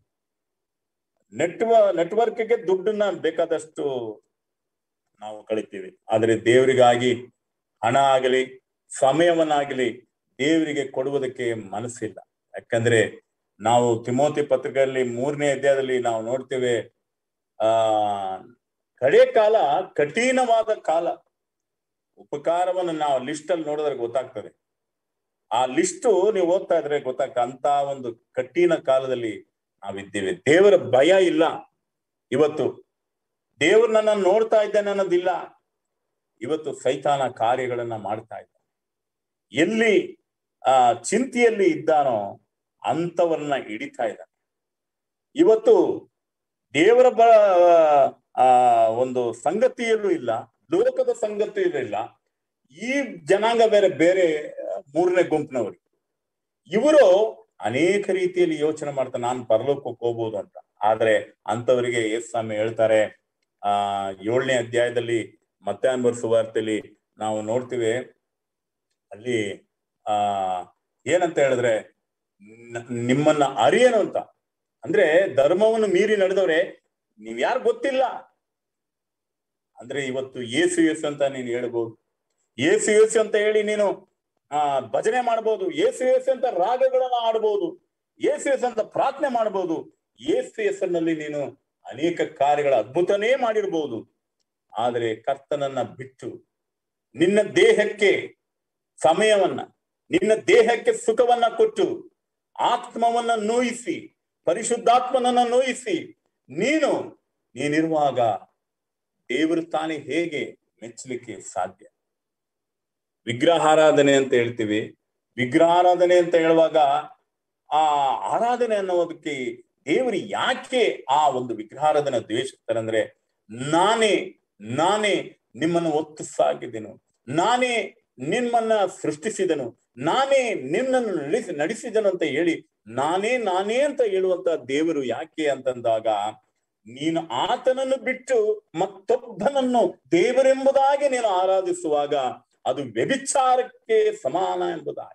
Speaker 1: ನೆಟ್ವ ನೆಟ್ವರ್ಕ್ಗೆ ದುಡ್ಡನ್ನ ಬೇಕಾದಷ್ಟು ನಾವು ಕಳಿತೀವಿ ಆದ್ರೆ ದೇವರಿಗಾಗಿ ಹಣ ಆಗಲಿ ಸಮಯವನ್ನಾಗಲಿ ದೇವರಿಗೆ ಕೊಡುವುದಕ್ಕೆ ಮನಸ್ಸಿಲ್ಲ ಯಾಕಂದ್ರೆ ನಾವು ತಿಮೋತಿ ಪತ್ರಿಕೆಯಲ್ಲಿ ಮೂರನೇ ಅಧ್ಯಾಯದಲ್ಲಿ ನಾವು ನೋಡ್ತೇವೆ ಆ ಕಡೆ ಕಾಲ ಕಠಿಣವಾದ ಕಾಲ ಉಪಕಾರವನ್ನು ನಾವು ಲಿಸ್ಟ್ ಅಲ್ಲಿ ನೋಡಿದ್ರೆ ಗೊತ್ತಾಗ್ತದೆ ಆ ಲಿಸ್ಟು ನೀವು ಓದ್ತಾ ಇದ್ರೆ ಗೊತ್ತಾಗ್ತದೆ ಅಂತ ಒಂದು ಕಠಿಣ ಕಾಲದಲ್ಲಿ ನಾವಿದ್ದೇವೆ ದೇವರ ಭಯ ಇಲ್ಲ ಇವತ್ತು ದೇವ್ರು ನನ್ನ ನೋಡ್ತಾ ಇದ್ದಾನೆ ಅನ್ನೋದಿಲ್ಲ ಇವತ್ತು ಸೈತಾನ ಕಾರ್ಯಗಳನ್ನ ಮಾಡ್ತಾ ಇದ್ದಾನೆ ಎಲ್ಲಿ ಆ ಚಿಂತೆಯಲ್ಲಿ ಇದ್ದಾನೋ ಅಂತವರನ್ನ ಹಿಡಿತಾ ಇದ್ದಾನೆ ಇವತ್ತು ದೇವರ ಬ ಆ ಒಂದು ಸಂಗತಿಯಲ್ಲೂ ಇಲ್ಲ ಲೋಕದ ಸಂಗತಿಯಲ್ಲೂ ಇಲ್ಲ ಈ ಜನಾಂಗ ಬೇರೆ ಬೇರೆ ಮೂರನೇ ಗುಂಪಿನವರು ಇವರು ಅನೇಕ ರೀತಿಯಲ್ಲಿ ಯೋಚನೆ ಮಾಡ್ತಾರೆ ನಾನು ಪರಲೋಕಕ್ಕೆ ಹೋಗ್ಬೋದು ಅಂತ ಆದ್ರೆ ಅಂತವರಿಗೆ ಎಸ್ ಸ್ವಾಮಿ ಹೇಳ್ತಾರೆ ಆ ಏಳನೇ ಅಧ್ಯಾಯದಲ್ಲಿ ಮತ್ತೆ ಅನ್ಬರ್ಸುವ ವಾರ್ತೆಯಲ್ಲಿ ನಾವು ನೋಡ್ತೀವಿ ಅಲ್ಲಿ ಆ ಏನಂತ ಹೇಳಿದ್ರೆ ನಿಮ್ಮನ್ನ ಅರಿಯನು ಅಂತ ಅಂದ್ರೆ ಧರ್ಮವನ್ನು ಮೀರಿ ನಡೆದವ್ರೆ ನೀವ್ ಯಾರು ಗೊತ್ತಿಲ್ಲ ಅಂದ್ರೆ ಇವತ್ತು ಏಸು ಏಸು ಅಂತ ನೀನು ಹೇಳ್ಬೋದು ಏಸು ಏಸು ಅಂತ ಹೇಳಿ ನೀನು ಆ ಭಜನೆ ಮಾಡ್ಬೋದು ಏಸು ಏಸು ಅಂತ ರಾಗಗಳನ್ನ ಆಡ್ಬೋದು ಏಸು ಏಸು ಅಂತ ಪ್ರಾರ್ಥನೆ ಮಾಡ್ಬೋದು ಏಸು ಹೆಸರಿನಲ್ಲಿ ನೀನು ಅನೇಕ ಕಾರ್ಯಗಳ ಅದ್ಭುತನೇ ಮಾಡಿರ್ಬೋದು ಆದರೆ ಕರ್ತನನ್ನ ಬಿಟ್ಟು ನಿನ್ನ ದೇಹಕ್ಕೆ ಸಮಯವನ್ನ ನಿನ್ನ ದೇಹಕ್ಕೆ ಸುಖವನ್ನ ಕೊಟ್ಟು ಆತ್ಮವನ್ನ ನೋಯಿಸಿ ಪರಿಶುದ್ಧಾತ್ಮನನ್ನ ನೋಯಿಸಿ ನೀನು ನೀನಿರುವಾಗ ದೇವರು ತಾನೇ ಹೇಗೆ ಮೆಚ್ಚಲಿಕ್ಕೆ ಸಾಧ್ಯ ವಿಗ್ರಹಾರಾಧನೆ ಅಂತ ಹೇಳ್ತೀವಿ ವಿಗ್ರಹಾರಾಧನೆ ಅಂತ ಹೇಳುವಾಗ ಆ ಆರಾಧನೆ ಅನ್ನೋದಕ್ಕೆ ದೇವರು ಯಾಕೆ ಆ ಒಂದು ವಿಗ್ರಹಾರಾಧನೆ ದ್ವೇಷಿಸ್ತಾರಂದ್ರೆ ನಾನೇ ನಾನೇ ನಿಮ್ಮನ್ನು ಒತ್ತು ಸಾಗಿದೆನು ನಾನೇ ನಿಮ್ಮನ್ನ ಸೃಷ್ಟಿಸಿದನು ನಾನೇ ನಿನ್ನನ್ನು ನಡೆಸಿ ನಡೆಸಿದನು ಅಂತ ಹೇಳಿ ನಾನೇ ನಾನೇ ಅಂತ ಹೇಳುವಂತ ದೇವರು ಯಾಕೆ ಅಂತಂದಾಗ ನೀನು ಆತನನ್ನು ಬಿಟ್ಟು ಮತ್ತೊಬ್ಬನನ್ನು ದೇವರೆಂಬುದಾಗಿ ನೀನು ಆರಾಧಿಸುವಾಗ ಅದು ವ್ಯಭಿಚಾರಕ್ಕೆ ಸಮಾನ ಎಂಬುದಾಗಿ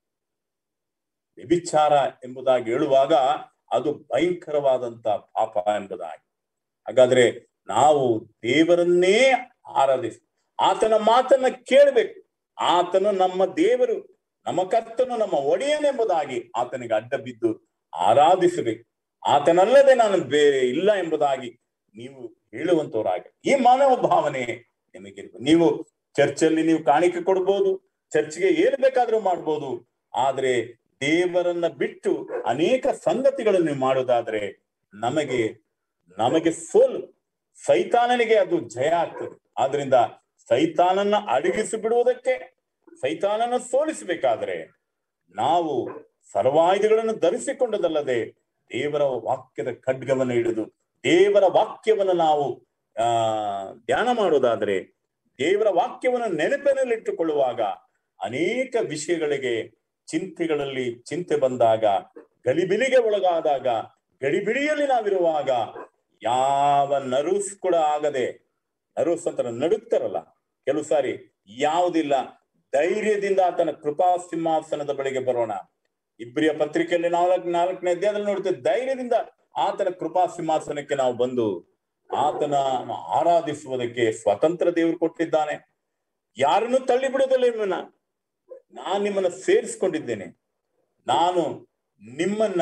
Speaker 1: ವ್ಯಭಿಚಾರ ಎಂಬುದಾಗಿ ಹೇಳುವಾಗ ಅದು ಭಯಂಕರವಾದಂತ ಪಾಪ ಎಂಬುದಾಗಿ ಹಾಗಾದ್ರೆ ನಾವು ದೇವರನ್ನೇ ಆರಾಧಿಸ ಆತನ ಮಾತನ್ನ ಕೇಳಬೇಕು ಆತನು ನಮ್ಮ ದೇವರು ನಮ್ಮ ಕರ್ತನು ನಮ್ಮ ಒಡೆಯನೆಂಬುದಾಗಿ ಆತನಿಗೆ ಅಡ್ಡ ಬಿದ್ದು ಆರಾಧಿಸಬೇಕು ಆತನಲ್ಲದೆ ನಾನು ಬೇರೆ ಇಲ್ಲ ಎಂಬುದಾಗಿ ನೀವು ಹೇಳುವಂತವರಾಗಿ ಈ ಮಾನವ ಭಾವನೆ ನಿಮಗಿರ್ಬೇಕು ನೀವು ಚರ್ಚಲ್ಲಿ ನೀವು ಕಾಣಿಕೆ ಕೊಡ್ಬೋದು ಚರ್ಚ್ಗೆ ಏನು ಬೇಕಾದ್ರೂ ಮಾಡ್ಬೋದು ಆದ್ರೆ ದೇವರನ್ನ ಬಿಟ್ಟು ಅನೇಕ ಸಂಗತಿಗಳನ್ನು ನೀವು ಮಾಡೋದಾದ್ರೆ ನಮಗೆ ನಮಗೆ ಸೋಲು ಸೈತಾನನಿಗೆ ಅದು ಜಯ ಆಗ್ತದೆ ಆದ್ರಿಂದ ಸೈತಾನನ್ನ ಅಡಗಿಸಿ ಬಿಡುವುದಕ್ಕೆ ಸೈತಾನನ ಸೋಲಿಸಬೇಕಾದ್ರೆ ನಾವು ಸರ್ವಾಯುಧಗಳನ್ನು ಧರಿಸಿಕೊಂಡದಲ್ಲದೆ ದೇವರ ವಾಕ್ಯದ ಖಡ್ಗವನ್ನು ಹಿಡಿದು ದೇವರ ವಾಕ್ಯವನ್ನು ನಾವು ಆ ಧ್ಯಾನ ಮಾಡೋದಾದ್ರೆ ದೇವರ ವಾಕ್ಯವನ್ನು ನೆನಪಿನಲ್ಲಿಟ್ಟುಕೊಳ್ಳುವಾಗ ಅನೇಕ ವಿಷಯಗಳಿಗೆ ಚಿಂತೆಗಳಲ್ಲಿ ಚಿಂತೆ ಬಂದಾಗ ಗಲಿಬಿಲಿಗೆ ಒಳಗಾದಾಗ ಗಡಿಬಿಡಿಯಲ್ಲಿ ನಾವಿರುವಾಗ ಯಾವ ನರುಸ್ ಕೂಡ ಆಗದೆ ನರುಸ್ ಅಂತ ನಡುಕ್ತಾರಲ್ಲ ಕೆಲವು ಸಾರಿ ಯಾವುದಿಲ್ಲ ಧೈರ್ಯದಿಂದ ಆತನ ಕೃಪಾ ಸಿಂಹಾಸನದ ಬಳಿಗೆ ಬರೋಣ ಇಬ್ರಿಯ ಪತ್ರಿಕೆಯಲ್ಲಿ ನಾಲ್ಕು ನಾಲ್ಕನೇ ಅಧ್ಯಾಯದಲ್ಲಿ ನೋಡ್ತೇವೆ ಧೈರ್ಯದಿಂದ ಆತನ ಕೃಪಾ ಸಿಂಹಾಸನಕ್ಕೆ ನಾವು ಬಂದು ಆತನ ಆರಾಧಿಸುವುದಕ್ಕೆ ಸ್ವತಂತ್ರ ದೇವರು ಕೊಟ್ಟಿದ್ದಾನೆ ಯಾರನ್ನು ತಳ್ಳಿ ಬಿಡೋದಿಲ್ಲ ನಿಮ್ಮನ್ನ ನಾನು ನಿಮ್ಮನ್ನ ಸೇರಿಸ್ಕೊಂಡಿದ್ದೇನೆ ನಾನು ನಿಮ್ಮನ್ನ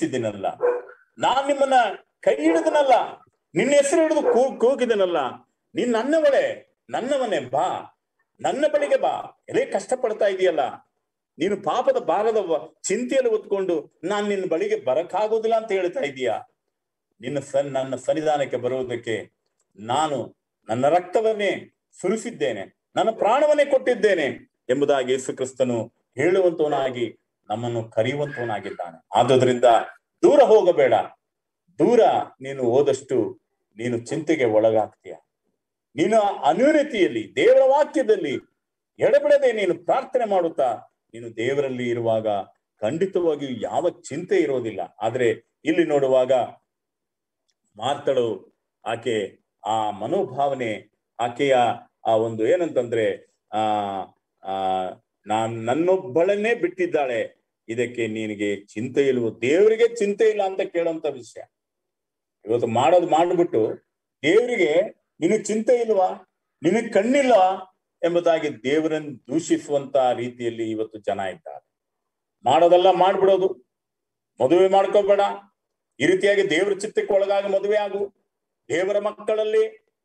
Speaker 1: ವಿಮೋಚಿಸಿದ್ದೀನಲ್ಲ ನಾನ್ ನಿಮ್ಮನ್ನ ಕೈ ಹಿಡಿದನಲ್ಲ ನಿನ್ನ ಹೆಸರು ಹಿಡಿದು ಕೂ ಕೂಗಿದನಲ್ಲ ನೀನ್ ನನ್ನವಳೆ ನನ್ನವನೇ ಬಾ ನನ್ನ ಬಳಿಗೆ ಬಾ ಎಲೆ ಕಷ್ಟಪಡ್ತಾ ಇದೆಯಲ್ಲ ನೀನು ಪಾಪದ ಭಾರದ ವ- ಚಿಂತೆಯಲ್ಲಿ ಹೊತ್ಕೊಂಡು ನಾನ್ ನಿನ್ನ ಬಳಿಗೆ ಬರಕ್ಕಾಗೋದಿಲ್ಲ ಅಂತ ಹೇಳ್ತಾ ಇದೀಯಾ ನಿನ್ನ ಸನ್ ನನ್ನ ಸನ್ನಿಧಾನಕ್ಕೆ ಬರುವುದಕ್ಕೆ ನಾನು ನನ್ನ ರಕ್ತವನ್ನೇ ಸುರಿಸಿದ್ದೇನೆ ನನ್ನ ಪ್ರಾಣವನ್ನೇ ಕೊಟ್ಟಿದ್ದೇನೆ ಎಂಬುದಾಗಿ ಯೇಸು ಕ್ರಿಸ್ತನು ಹೇಳುವಂತವನಾಗಿ ನಮ್ಮನ್ನು ಕರೆಯುವಂತವನಾಗಿದ್ದಾನೆ ಆದುದರಿಂದ ದೂರ ಹೋಗಬೇಡ ದೂರ ನೀನು ಹೋದಷ್ಟು ನೀನು ಚಿಂತೆಗೆ ಒಳಗಾಗ್ತೀಯ ನೀನು ಅನ್ಯೂನತೆಯಲ್ಲಿ ದೇವರ ವಾಕ್ಯದಲ್ಲಿ ಎಡಬಿಡದೆ ನೀನು ಪ್ರಾರ್ಥನೆ ಮಾಡುತ್ತಾ ನೀನು ದೇವರಲ್ಲಿ ಇರುವಾಗ ಖಂಡಿತವಾಗಿಯೂ ಯಾವ ಚಿಂತೆ ಇರೋದಿಲ್ಲ ಆದ್ರೆ ಇಲ್ಲಿ ನೋಡುವಾಗ ಮಾರ್ತಳು ಆಕೆ ಆ ಮನೋಭಾವನೆ ಆಕೆಯ ಆ ಒಂದು ಏನಂತಂದ್ರೆ ಆ ಆ ನಾನ್ ನನ್ನೊಬ್ಬಳನ್ನೇ ಬಿಟ್ಟಿದ್ದಾಳೆ ಇದಕ್ಕೆ ನಿನಗೆ ಚಿಂತೆ ಇಲ್ವೋ ದೇವರಿಗೆ ಚಿಂತೆ ಇಲ್ಲ ಅಂತ ಕೇಳುವಂತ ವಿಷಯ ಇವತ್ತು ಮಾಡೋದು ಮಾಡ್ಬಿಟ್ಟು ದೇವರಿಗೆ ನಿನಗ್ ಚಿಂತೆ ಇಲ್ವಾ ನಿನಗ್ ಕಣ್ಣಿಲ್ವಾ ಎಂಬುದಾಗಿ ದೇವರನ್ನು ದೂಷಿಸುವಂತ ರೀತಿಯಲ್ಲಿ ಇವತ್ತು ಜನ ಇದ್ದಾರೆ ಮಾಡೋದೆಲ್ಲ ಮಾಡ್ಬಿಡೋದು ಮದುವೆ ಮಾಡ್ಕೋಬೇಡ ಈ ರೀತಿಯಾಗಿ ದೇವರ ಚಿತ್ತಕ್ಕೆ ಒಳಗಾಗಿ ಮದುವೆ ಆಗು ದೇವರ ಮಕ್ಕಳಲ್ಲಿ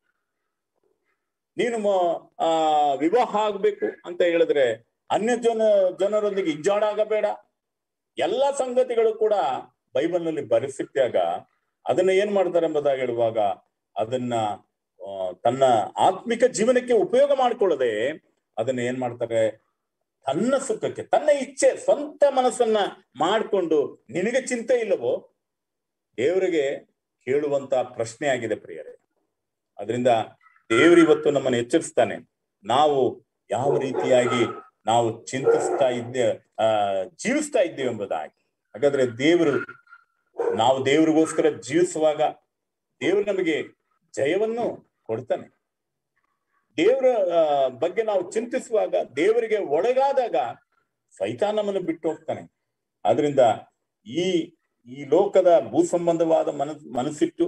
Speaker 1: ನೀನು ಮ- ಆ ವಿವಾಹ ಆಗ್ಬೇಕು ಅಂತ ಹೇಳಿದ್ರೆ ಅನ್ಯ ಜನ ಜನರೊಂದಿಗೆ ಇಜ್ಜಾಡಾಗಬೇಡ ಎಲ್ಲಾ ಸಂಗತಿಗಳು ಕೂಡ ಬೈಬಲ್ ನಲ್ಲಿ ಬರೆಸಿಟ್ಟಾಗ ಅದನ್ನ ಏನ್ ಮಾಡ್ತಾರೆ ಎಂಬುದಾಗಿ ಹೇಳುವಾಗ ಅದನ್ನ ಆ, ತನ್ನ ಆತ್ಮಿಕ ಜೀವನಕ್ಕೆ ಉಪಯೋಗ ಮಾಡ್ಕೊಳ್ಳದೆ ಅದನ್ನ ಏನ್ ಮಾಡ್ತಾರೆ ತನ್ನ ಸುಖಕ್ಕೆ ತನ್ನ ಇಚ್ಛೆ ಸ್ವಂತ ಮನಸ್ಸನ್ನ ಮಾಡಿಕೊಂಡು ನಿನಗೆ ಚಿಂತೆ ಇಲ್ಲವೋ ದೇವರಿಗೆ ಕೇಳುವಂತ ಪ್ರಶ್ನೆ ಆಗಿದೆ ಪ್ರಿಯರೇ ಅದರಿಂದ ದೇವರು ಇವತ್ತು ನಮ್ಮನ್ನು ಎಚ್ಚರಿಸ್ತಾನೆ ನಾವು ಯಾವ ರೀತಿಯಾಗಿ ನಾವು ಚಿಂತಿಸ್ತಾ ಇದ್ದೇ ಆ ಜೀವಿಸ್ತಾ ಇದ್ದೇವೆ ಎಂಬುದಾಗಿ ಹಾಗಾದ್ರೆ ದೇವರು ನಾವು ದೇವರಿಗೋಸ್ಕರ ಜೀವಿಸುವಾಗ ದೇವರು ನಮಗೆ ಜಯವನ್ನು ಕೊಡ್ತಾನೆ ದೇವರ ಆ, ಬಗ್ಗೆ ನಾವು ಚಿಂತಿಸುವಾಗ ದೇವರಿಗೆ ಒಳಗಾದಾಗ ಸೈತಾನ ನಮ್ಮನ್ನು ಬಿಟ್ಟು ಹೋಗ್ತಾನೆ ಆದ್ರಿಂದ ಈ ಈ ಲೋಕದ ಭೂ ಸಂಬಂಧವಾದ ಮನಸ್ ಮನಸ್ಸಿಟ್ಟು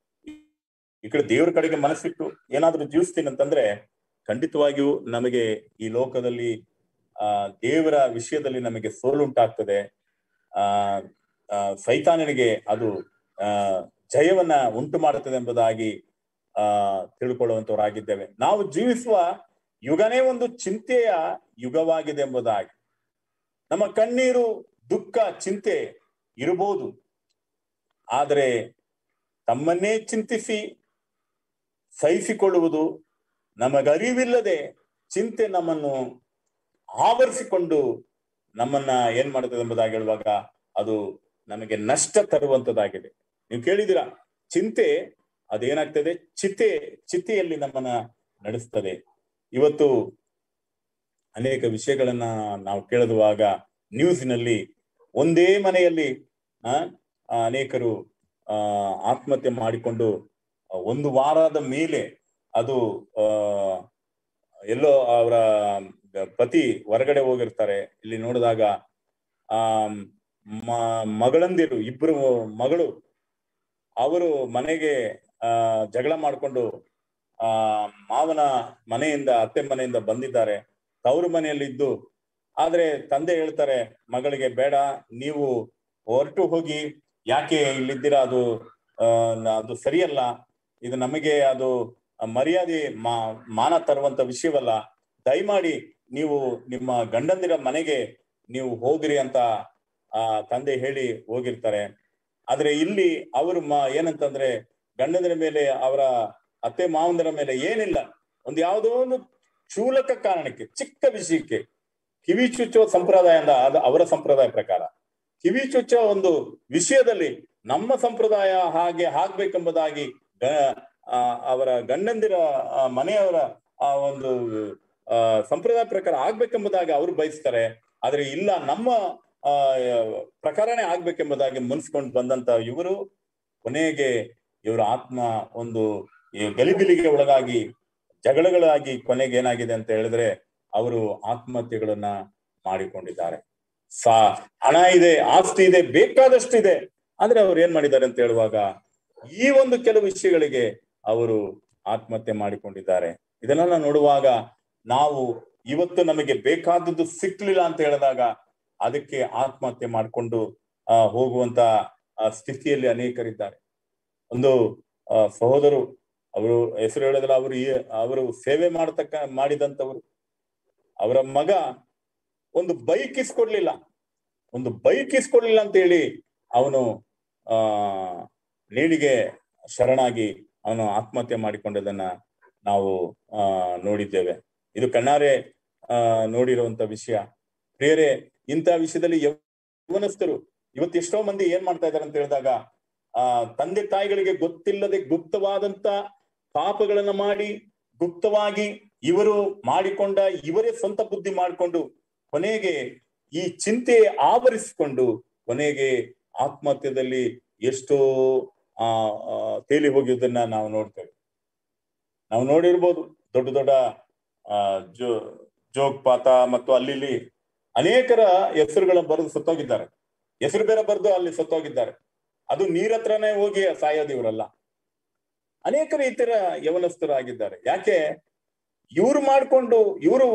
Speaker 1: ಈ ಕಡೆ ದೇವರ ಕಡೆಗೆ ಮನಸ್ಸಿಟ್ಟು ಏನಾದ್ರೂ ಜೀವಿಸ್ತೀನಿ ಅಂತಂದ್ರೆ ಖಂಡಿತವಾಗಿಯೂ ನಮಗೆ ಈ ಲೋಕದಲ್ಲಿ ಆ ದೇವರ ವಿಷಯದಲ್ಲಿ ನಮಗೆ ಸೋಲುಂಟಾಗ್ತದೆ ಆ ಆ, ಸೈತಾನನಿಗೆ ಅದು ಆ ಜಯವನ್ನ ಉಂಟು ಮಾಡುತ್ತದೆ ಎಂಬುದಾಗಿ ಆ ತಿಳ್ಕೊಳ್ಳುವಂತವರಾಗಿದ್ದೇವೆ ನಾವು ಜೀವಿಸುವ ಯುಗನೇ ಒಂದು ಚಿಂತೆಯ ಯುಗವಾಗಿದೆ ಎಂಬುದಾಗಿ ನಮ್ಮ ಕಣ್ಣೀರು ದುಃಖ ಚಿಂತೆ ಇರಬಹುದು ಆದರೆ ತಮ್ಮನ್ನೇ ಚಿಂತಿಸಿ ಸಹಿಸಿಕೊಳ್ಳುವುದು ನಮಗರಿವಿಲ್ಲದೆ ಚಿಂತೆ ನಮ್ಮನ್ನು ಆವರಿಸಿಕೊಂಡು ನಮ್ಮನ್ನ ಏನ್ ಮಾಡುತ್ತದೆ ಎಂಬುದಾಗಿ ಹೇಳುವಾಗ ಅದು ನಮಗೆ ನಷ್ಟ ತರುವಂತದ್ದಾಗಿದೆ ನೀವು ಕೇಳಿದಿರಾ ಚಿಂತೆ ಅದೇನಾಗ್ತದೆ ಚಿತೆ ಚಿತೆಯಲ್ಲಿ ನಮ್ಮನ್ನ ನಡೆಸ್ತದೆ ಇವತ್ತು ಅನೇಕ ವಿಷಯಗಳನ್ನ ನಾವು ಕೇಳುವಾಗ ನ್ಯೂಸ್ನಲ್ಲಿ ಒಂದೇ ಮನೆಯಲ್ಲಿ ಆ ಆ, ಅನೇಕರು ಆ ಆತ್ಮಹತ್ಯೆ ಮಾಡಿಕೊಂಡು ಆ, ಒಂದು ವಾರದ ಮೇಲೆ ಅದು ಆ ಎಲ್ಲೋ ಅವರ ಪತಿ ಹೊರಗಡೆ ಹೋಗಿರ್ತಾರೆ ಇಲ್ಲಿ ನೋಡಿದಾಗ ಆ ಮ- ಮಗಳಂದಿರು ಇಬ್ರು ಮಗಳು ಅವರು ಮನೆಗೆ ಆ ಜಗಳ ಮಾಡಿಕೊಂಡು ಆ ಮಾವನ ಮನೆಯಿಂದ ಅತ್ತೆ ಮನೆಯಿಂದ ಬಂದಿದ್ದಾರೆ ತವರು ಮನೆಯಲ್ಲಿದ್ದು ಆದ್ರೆ ತಂದೆ ಹೇಳ್ತಾರೆ ಮಗಳಿಗೆ ಬೇಡ ನೀವು ಹೊರಟು ಹೋಗಿ ಯಾಕೆ ಇಲ್ಲಿದ್ದೀರಾ ಅದು ಆ, ನ- ಅದು ಸರಿಯಲ್ಲ ಇದು ನಮಗೆ ಅದು ಮರ್ಯಾದೆ ಮಾ ಮಾನ ತರುವಂತ ವಿಷಯವಲ್ಲ ದಯಮಾಡಿ ನೀವು ನಿಮ್ಮ ಗಂಡಂದಿರ ಮನೆಗೆ ನೀವು ಹೋಗಿರಿ ಅಂತ ಆ ತಂದೆ ಹೇಳಿ ಹೋಗಿರ್ತಾರೆ ಆದ್ರೆ ಇಲ್ಲಿ ಅವರು ಮ ಏನಂತಂದ್ರೆ ಗಂಡಂದಿರ ಮೇಲೆ ಅವರ ಅತ್ತೆ ಮಾವಂದಿರ ಮೇಲೆ ಏನಿಲ್ಲ ಒಂದು ಯಾವುದೋ ಒಂದು ಕ್ಷೂಲಕ ಕಾರಣಕ್ಕೆ ಚಿಕ್ಕ ವಿಷಯಕ್ಕೆ ಕಿವಿ ಚುಚ್ಚುವ ಸಂಪ್ರದಾಯ ಅಂದ ಅದು ಅವರ ಸಂಪ್ರದಾಯ ಪ್ರಕಾರ ಕಿವಿ ಚುಚ್ಚುವ ಒಂದು ವಿಷಯದಲ್ಲಿ ನಮ್ಮ ಸಂಪ್ರದಾಯ ಹಾಗೆ ಆಗ್ಬೇಕೆಂಬುದಾಗಿ ಗ- ಆ, ಅವರ ಗಂಡಂದಿರ ಆ, ಮನೆಯವರ ಆ ಒಂದು ಆ ಸಂಪ್ರದಾಯ ಪ್ರಕಾರ ಆಗ್ಬೇಕೆಂಬುದಾಗಿ ಅವರು ಬಯಸ್ತಾರೆ ಆದ್ರೆ ಇಲ್ಲ ನಮ್ಮ ಆ ಪ್ರಕಾರನೇ ಆಗ್ಬೇಕೆಂಬುದಾಗಿ ಮುನ್ಸ್ಕೊಂಡು ಬಂದಂತ ಇವರು ಕೊನೆಗೆ ಇವರ ಆತ್ಮ ಒಂದು ಈ ಗಲಿಬಿಲಿಗೆ ಒಳಗಾಗಿ ಜಗಳಗಳಾಗಿ ಕೊನೆಗೆ ಏನಾಗಿದೆ ಅಂತ ಹೇಳಿದ್ರೆ ಅವರು ಆತ್ಮಹತ್ಯೆಗಳನ್ನ ಮಾಡಿಕೊಂಡಿದ್ದಾರೆ ಸಾ ಹಣ ಇದೆ ಆಸ್ತಿ ಇದೆ ಬೇಕಾದಷ್ಟು ಇದೆ ಆದ್ರೆ ಅವ್ರು ಏನ್ ಮಾಡಿದ್ದಾರೆ ಅಂತ ಹೇಳುವಾಗ ಈ ಒಂದು ಕೆಲವು ವಿಷಯಗಳಿಗೆ ಅವರು ಆತ್ಮಹತ್ಯೆ ಮಾಡಿಕೊಂಡಿದ್ದಾರೆ ಇದನ್ನೆಲ್ಲ ನೋಡುವಾಗ ನಾವು ಇವತ್ತು ನಮಗೆ ಬೇಕಾದದ್ದು ಸಿಕ್ಲಿಲ್ಲ ಅಂತ ಹೇಳಿದಾಗ ಅದಕ್ಕೆ ಆತ್ಮಹತ್ಯೆ ಮಾಡಿಕೊಂಡು ಆ ಹೋಗುವಂತ ಆ ಸ್ಥಿತಿಯಲ್ಲಿ ಅನೇಕರಿದ್ದಾರೆ ಒಂದು ಆ ಸಹೋದರು ಅವರು ಹೆಸರು ಹೇಳೋದಿಲ್ಲ ಅವರು ಈ ಅವರು ಸೇವೆ ಮಾಡತಕ್ಕ ಮಾಡಿದಂತವರು ಅವರ ಮಗ ಒಂದು ಬೈಕ್ ಇಸ್ಕೊಡ್ಲಿಲ್ಲ ಒಂದು ಬೈಕ್ ಇಸ್ಕೊಡ್ಲಿಲ್ಲ ಅಂತ ಹೇಳಿ ಅವನು ಆ ನೇಣಿಗೆ ಶರಣಾಗಿ ಅವನು ಆತ್ಮಹತ್ಯೆ ಮಾಡಿಕೊಂಡದನ್ನ ನಾವು ಆ ನೋಡಿದ್ದೇವೆ ಇದು ಕಣ್ಣಾರೆ ಆ ನೋಡಿರುವಂತ ವಿಷಯ ಪ್ರಿಯರೇ ಇಂಥ ವಿಷಯದಲ್ಲಿ ಯೌವನಸ್ಥರು ಇವತ್ತು ಎಷ್ಟೋ ಮಂದಿ ಏನ್ ಮಾಡ್ತಾ ಇದಾರೆ ಅಂತ ಹೇಳಿದಾಗ ಆ ತಂದೆ ತಾಯಿಗಳಿಗೆ ಗೊತ್ತಿಲ್ಲದೆ ಗುಪ್ತವಾದಂತ ಪಾಪಗಳನ್ನ ಮಾಡಿ ಗುಪ್ತವಾಗಿ ಇವರು ಮಾಡಿಕೊಂಡ ಇವರೇ ಸ್ವಂತ ಬುದ್ಧಿ ಮಾಡಿಕೊಂಡು ಕೊನೆಗೆ ಈ ಚಿಂತೆ ಆವರಿಸಿಕೊಂಡು ಕೊನೆಗೆ ಆತ್ಮಹತ್ಯದಲ್ಲಿ ಎಷ್ಟೋ ಆ ಆ, ತೇಲಿ ಹೋಗಿದ್ದನ್ನ ನಾವು ನೋಡ್ತೇವೆ ನಾವು ನೋಡಿರ್ಬೋದು ದೊಡ್ಡ ದೊಡ್ಡ ಆ ಜೋ ಜೋಗ್ಪಾತ ಮತ್ತು ಅಲ್ಲಿ ಇಲ್ಲಿ ಅನೇಕರ ಹೆಸರುಗಳನ್ನ ಬರೆದು ಸತ್ತೋಗಿದ್ದಾರೆ ಹೆಸರು ಬೇರೆ ಬರೆದು ಅಲ್ಲಿ ಸತ್ತೋಗಿದ್ದಾರೆ ಅದು ನೀರ್ ಹತ್ರನೇ ಹೋಗಿ ಸಾಯೋದು ಇವರಲ್ಲ ಅನೇಕರು ಈ ತರ ಯವನಸ್ಥರಾಗಿದ್ದಾರೆ ಯಾಕೆ ಇವ್ರು ಮಾಡ್ಕೊಂಡು ಇವರು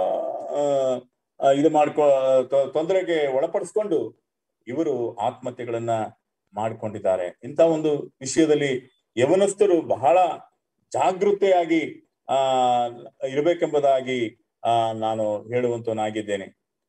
Speaker 1: ಇದು ಮಾಡ್ಕೊ ತೊ- ತೊಂದರೆಗೆ ಒಳಪಡಿಸ್ಕೊಂಡು ಇವರು ಆತ್ಮಹತ್ಯೆಗಳನ್ನ ಮಾಡ್ಕೊಂಡಿದ್ದಾರೆ ಇಂಥ ಒಂದು ವಿಷಯದಲ್ಲಿ ಯವನಸ್ಥರು ಬಹಳ ಜಾಗೃತೆಯಾಗಿ ಆ ಇರಬೇಕೆಂಬುದಾಗಿ ಆ ನಾನು ಹೇಳುವಂತನಾಗಿದ್ದೇನೆ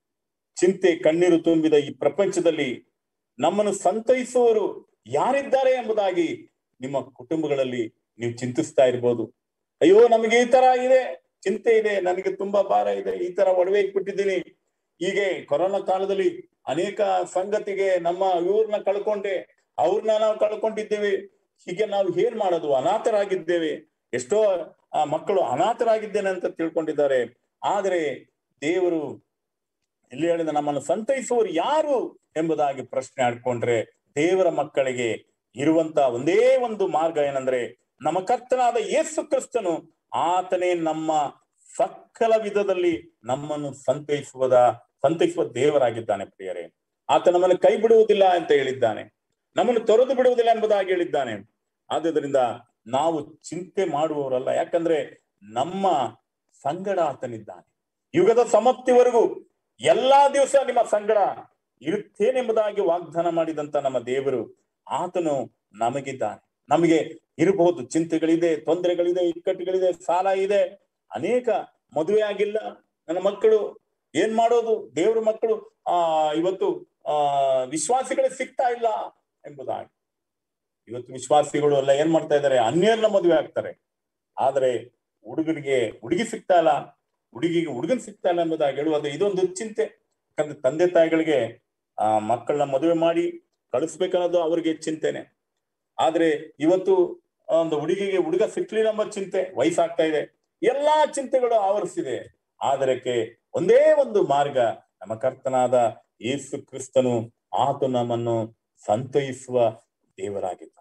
Speaker 1: ಚಿಂತೆ ಕಣ್ಣೀರು ತುಂಬಿದ ಈ ಪ್ರಪಂಚದಲ್ಲಿ ನಮ್ಮನ್ನು ಸಂತೈಸುವವರು ಯಾರಿದ್ದಾರೆ ಎಂಬುದಾಗಿ ನಿಮ್ಮ ಕುಟುಂಬಗಳಲ್ಲಿ ನೀವು ಚಿಂತಿಸ್ತಾ ಇರ್ಬೋದು ಅಯ್ಯೋ ನಮಗೆ ಈ ತರ ಇದೆ ಚಿಂತೆ ಇದೆ ನನಗೆ ತುಂಬಾ ಭಾರ ಇದೆ ಈ ತರ ಒಡವೆ ಇಟ್ಬಿಟ್ಟಿದ್ದೀನಿ ಹೀಗೆ ಕೊರೋನಾ ಕಾಲದಲ್ಲಿ ಅನೇಕ ಸಂಗತಿಗೆ ನಮ್ಮ ಇವ್ರನ್ನ ಕಳ್ಕೊಂಡೆ ಅವ್ರನ್ನ ನಾವು ಕಳ್ಕೊಂಡಿದ್ದೇವೆ ಹೀಗೆ ನಾವು ಏನ್ ಮಾಡೋದು ಅನಾಥರಾಗಿದ್ದೇವೆ ಎಷ್ಟೋ ಆ ಮಕ್ಕಳು ಅನಾಥರಾಗಿದ್ದೇನೆ ಅಂತ ತಿಳ್ಕೊಂಡಿದ್ದಾರೆ ಆದ್ರೆ ದೇವರು ಇಲ್ಲಿ ಹೇಳಿದ ನಮ್ಮನ್ನು ಸಂತೈಸುವವರು ಯಾರು ಎಂಬುದಾಗಿ ಪ್ರಶ್ನೆ ಆಡ್ಕೊಂಡ್ರೆ ದೇವರ ಮಕ್ಕಳಿಗೆ ಇರುವಂತ ಒಂದೇ ಒಂದು ಮಾರ್ಗ ಏನಂದ್ರೆ ನಮ್ಮ ಕರ್ತನಾದ ಯೇಸು ಕ್ರಿಸ್ತನು ಆತನೇ ನಮ್ಮ ಸಕಲ ವಿಧದಲ್ಲಿ ನಮ್ಮನ್ನು ಸಂತೈಸುವುದ ಸಂತೈಸುವ ದೇವರಾಗಿದ್ದಾನೆ ಪ್ರಿಯರೇ ಆತ ನಮ್ಮನ್ನು ಕೈ ಬಿಡುವುದಿಲ್ಲ ಅಂತ ಹೇಳಿದ್ದಾನೆ ನಮ್ಮನ್ನು ತೊರೆದು ಬಿಡುವುದಿಲ್ಲ ಎಂಬುದಾಗಿ ಹೇಳಿದ್ದಾನೆ ಆದುದರಿಂದ ನಾವು ಚಿಂತೆ ಮಾಡುವವರಲ್ಲ ಯಾಕಂದ್ರೆ ನಮ್ಮ ಸಂಗಡ ಆತನಿದ್ದಾನೆ ಯುಗದ ಸಮಾಪ್ತಿವರೆಗೂ ಎಲ್ಲಾ ದಿವಸ ನಿಮ್ಮ ಸಂಗಡ ಇರುತ್ತೇನೆಂಬುದಾಗಿ ವಾಗ್ದಾನ ಮಾಡಿದಂತ ನಮ್ಮ ದೇವರು ಆತನು ನಮಗಿದ್ದಾನೆ ನಮಗೆ ಇರಬಹುದು ಚಿಂತೆಗಳಿದೆ ತೊಂದರೆಗಳಿದೆ ಇಕ್ಕಟ್ಟುಗಳಿದೆ ಸಾಲ ಇದೆ ಅನೇಕ ಮದುವೆ ಆಗಿಲ್ಲ ನನ್ನ ಮಕ್ಕಳು ಏನ್ ಮಾಡೋದು ದೇವ್ರ ಮಕ್ಕಳು ಆ ಇವತ್ತು ಆ ವಿಶ್ವಾಸಿಗಳೇ ಸಿಗ್ತಾ ಇಲ್ಲ ಎಂಬುದಾಗಿ ಇವತ್ತು ವಿಶ್ವಾಸಿಗಳು ಎಲ್ಲ ಏನ್ ಮಾಡ್ತಾ ಇದ್ದಾರೆ ಅನ್ಯರನ್ನ ಮದುವೆ ಆಗ್ತಾರೆ ಆದ್ರೆ ಹುಡುಗನಿಗೆ ಹುಡುಗಿ ಸಿಗ್ತಾ ಇಲ್ಲ ಹುಡುಗಿಗೆ ಹುಡುಗನ್ ಸಿಗ್ತಾ ಇಲ್ಲ ಎಂಬುದಾಗಿ ಹೇಳುವುದು ಇದೊಂದು ಚಿಂತೆ ಯಾಕಂದ್ರೆ ತಂದೆ ತಾಯಿಗಳಿಗೆ ಆ ಮಕ್ಕಳನ್ನ ಮದುವೆ ಮಾಡಿ ಕಳಿಸ್ಬೇಕನ್ನೋದು ಅವ್ರಿಗೆ ಚಿಂತೆನೆ ಆದ್ರೆ ಇವತ್ತು ಒಂದು ಹುಡುಗಿಗೆ ಹುಡುಗ ಸಿಕ್ಲಿಲ್ಲ ಎಂಬ ಚಿಂತೆ ವಯಸ್ಸಾಗ್ತಾ ಇದೆ ಎಲ್ಲಾ ಚಿಂತೆಗಳು ಆವರಿಸಿದೆ ಆದರಕ್ಕೆ ಒಂದೇ ಒಂದು ಮಾರ್ಗ ನಮ್ಮ ಕರ್ತನಾದ ಯೇಸು ಕ್ರಿಸ್ತನು ಆತ ನಮ್ಮನ್ನು ಸಂತೈಸುವ ದೇವರಾಗಿದ್ದ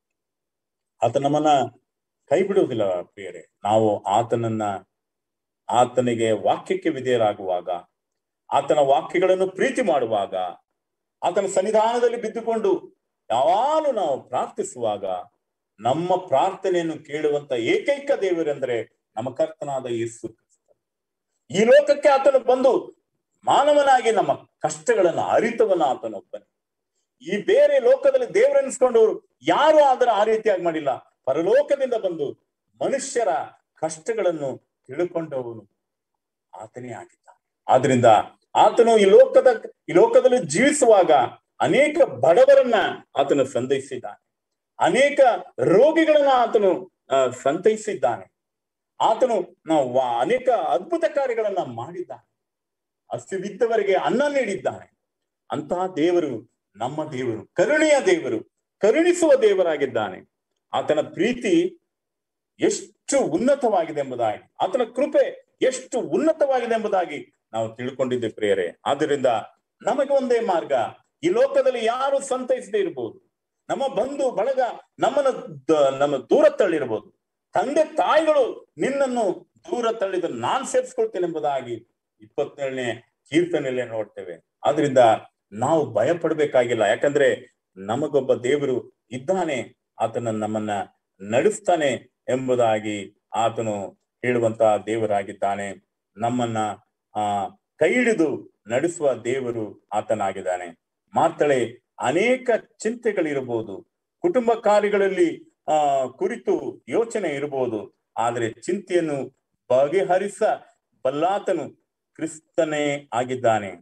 Speaker 1: ಆತ ನಮ್ಮನ್ನ ಕೈ ಬಿಡುವುದಿಲ್ಲ ಪ್ರಿಯರೇ ನಾವು ಆತನನ್ನ ಆತನಿಗೆ ವಾಕ್ಯಕ್ಕೆ ವಿಧೇಯರಾಗುವಾಗ ಆತನ ವಾಕ್ಯಗಳನ್ನು ಪ್ರೀತಿ ಮಾಡುವಾಗ ಆತನ ಸನ್ನಿಧಾನದಲ್ಲಿ ಬಿದ್ದುಕೊಂಡು ಯಾವಾಗಲೂ ನಾವು ಪ್ರಾರ್ಥಿಸುವಾಗ ನಮ್ಮ ಪ್ರಾರ್ಥನೆಯನ್ನು ಕೇಳುವಂತ ಏಕೈಕ ದೇವರೆಂದರೆ ನಮ್ಮ ಕರ್ತನಾದ ಯೇಸು ಕ್ರಿಸ್ತ ಈ ಲೋಕಕ್ಕೆ ಆತನು ಬಂದು ಮಾನವನಾಗಿ ನಮ್ಮ ಕಷ್ಟಗಳನ್ನು ಅರಿತವನ ಆತನೊಬ್ಬನೇ ಈ ಬೇರೆ ಲೋಕದಲ್ಲಿ ದೇವರೆನಿಸ್ಕೊಂಡವರು ಯಾರು ಅದರ ಆ ರೀತಿಯಾಗಿ ಮಾಡಿಲ್ಲ ಪರಲೋಕದಿಂದ ಬಂದು ಮನುಷ್ಯರ ಕಷ್ಟಗಳನ್ನು ತಿಳ್ಕೊಂಡವನು ಆತನೇ ಆಗಿದ್ದ ಆದ್ರಿಂದ ಆತನು ಈ ಲೋಕದ ಈ ಲೋಕದಲ್ಲಿ ಜೀವಿಸುವಾಗ ಅನೇಕ ಬಡವರನ್ನ ಆತನು ಸಂತೈಸಿದ್ದಾನೆ ಅನೇಕ ರೋಗಿಗಳನ್ನ ಆತನು ಆ, ಸಂತೈಸಿದ್ದಾನೆ ಆತನು ನಾವು ವಾ- ಅನೇಕ ಅದ್ಭುತ ಕಾರ್ಯಗಳನ್ನ ಮಾಡಿದ್ದಾನೆ ಹಸಿವಿದ್ದವರಿಗೆ ಅನ್ನ ನೀಡಿದ್ದಾನೆ ಅಂತಹ ದೇವರು ನಮ್ಮ ದೇವರು ಕರುಣೆಯ ದೇವರು ಕರುಣಿಸುವ ದೇವರಾಗಿದ್ದಾನೆ ಆತನ ಪ್ರೀತಿ ಎಷ್ಟು ಉನ್ನತವಾಗಿದೆ ಎಂಬುದಾಗಿ ಆತನ ಕೃಪೆ ಎಷ್ಟು ಉನ್ನತವಾಗಿದೆ ಎಂಬುದಾಗಿ ನಾವು ತಿಳ್ಕೊಂಡಿದ್ದೆ ಪ್ರಿಯರೇ ಆದ್ದರಿಂದ ನಮಗೆ ಒಂದೇ ಮಾರ್ಗ ಈ ಲೋಕದಲ್ಲಿ ಯಾರು ಸಂತೈಸದೇ ಇರಬಹುದು ನಮ್ಮ ಬಂಧು ಬಳಗ ನಮ್ಮನ್ನು ದ- ನಮ್ಮ ದೂರ ತಳ್ಳಿರ್ಬೋದು ತಂದೆ ತಾಯಿಗಳು ನಿನ್ನನ್ನು ದೂರ ತಳ್ಳಿದ ನಾನ್ ಸೇರಿಸ್ಕೊಳ್ತೇನೆ ಎಂಬುದಾಗಿ ಇಪ್ಪತ್ತೇಳನೇ ಕೀರ್ತನೆಯಲ್ಲೇ ನೋಡ್ತೇವೆ ಆದ್ರಿಂದ ನಾವು ಭಯ ಪಡ್ಬೇಕಾಗಿಲ್ಲ ಯಾಕಂದ್ರೆ ನಮಗೊಬ್ಬ ದೇವರು ಇದ್ದಾನೆ ಆತನ ನಮ್ಮನ್ನ ನಡೆಸ್ತಾನೆ ಎಂಬುದಾಗಿ ಆತನು ಹೇಳುವಂತಹ ದೇವರಾಗಿದ್ದಾನೆ ನಮ್ಮನ್ನ ಆ ಕೈ ಹಿಡಿದು ನಡೆಸುವ ದೇವರು ಆತನಾಗಿದ್ದಾನೆ ಮಾತಳೆ ಅನೇಕ ಚಿಂತೆಗಳಿರಬಹುದು ಕುಟುಂಬ ಕಾರ್ಯಗಳಲ್ಲಿ ಆ ಕುರಿತು ಯೋಚನೆ ಇರಬಹುದು ಆದರೆ ಚಿಂತೆಯನ್ನು ಬಗೆಹರಿಸ ಬಲ್ಲಾತನು ಕ್ರಿಸ್ತನೇ ಆಗಿದ್ದಾನೆ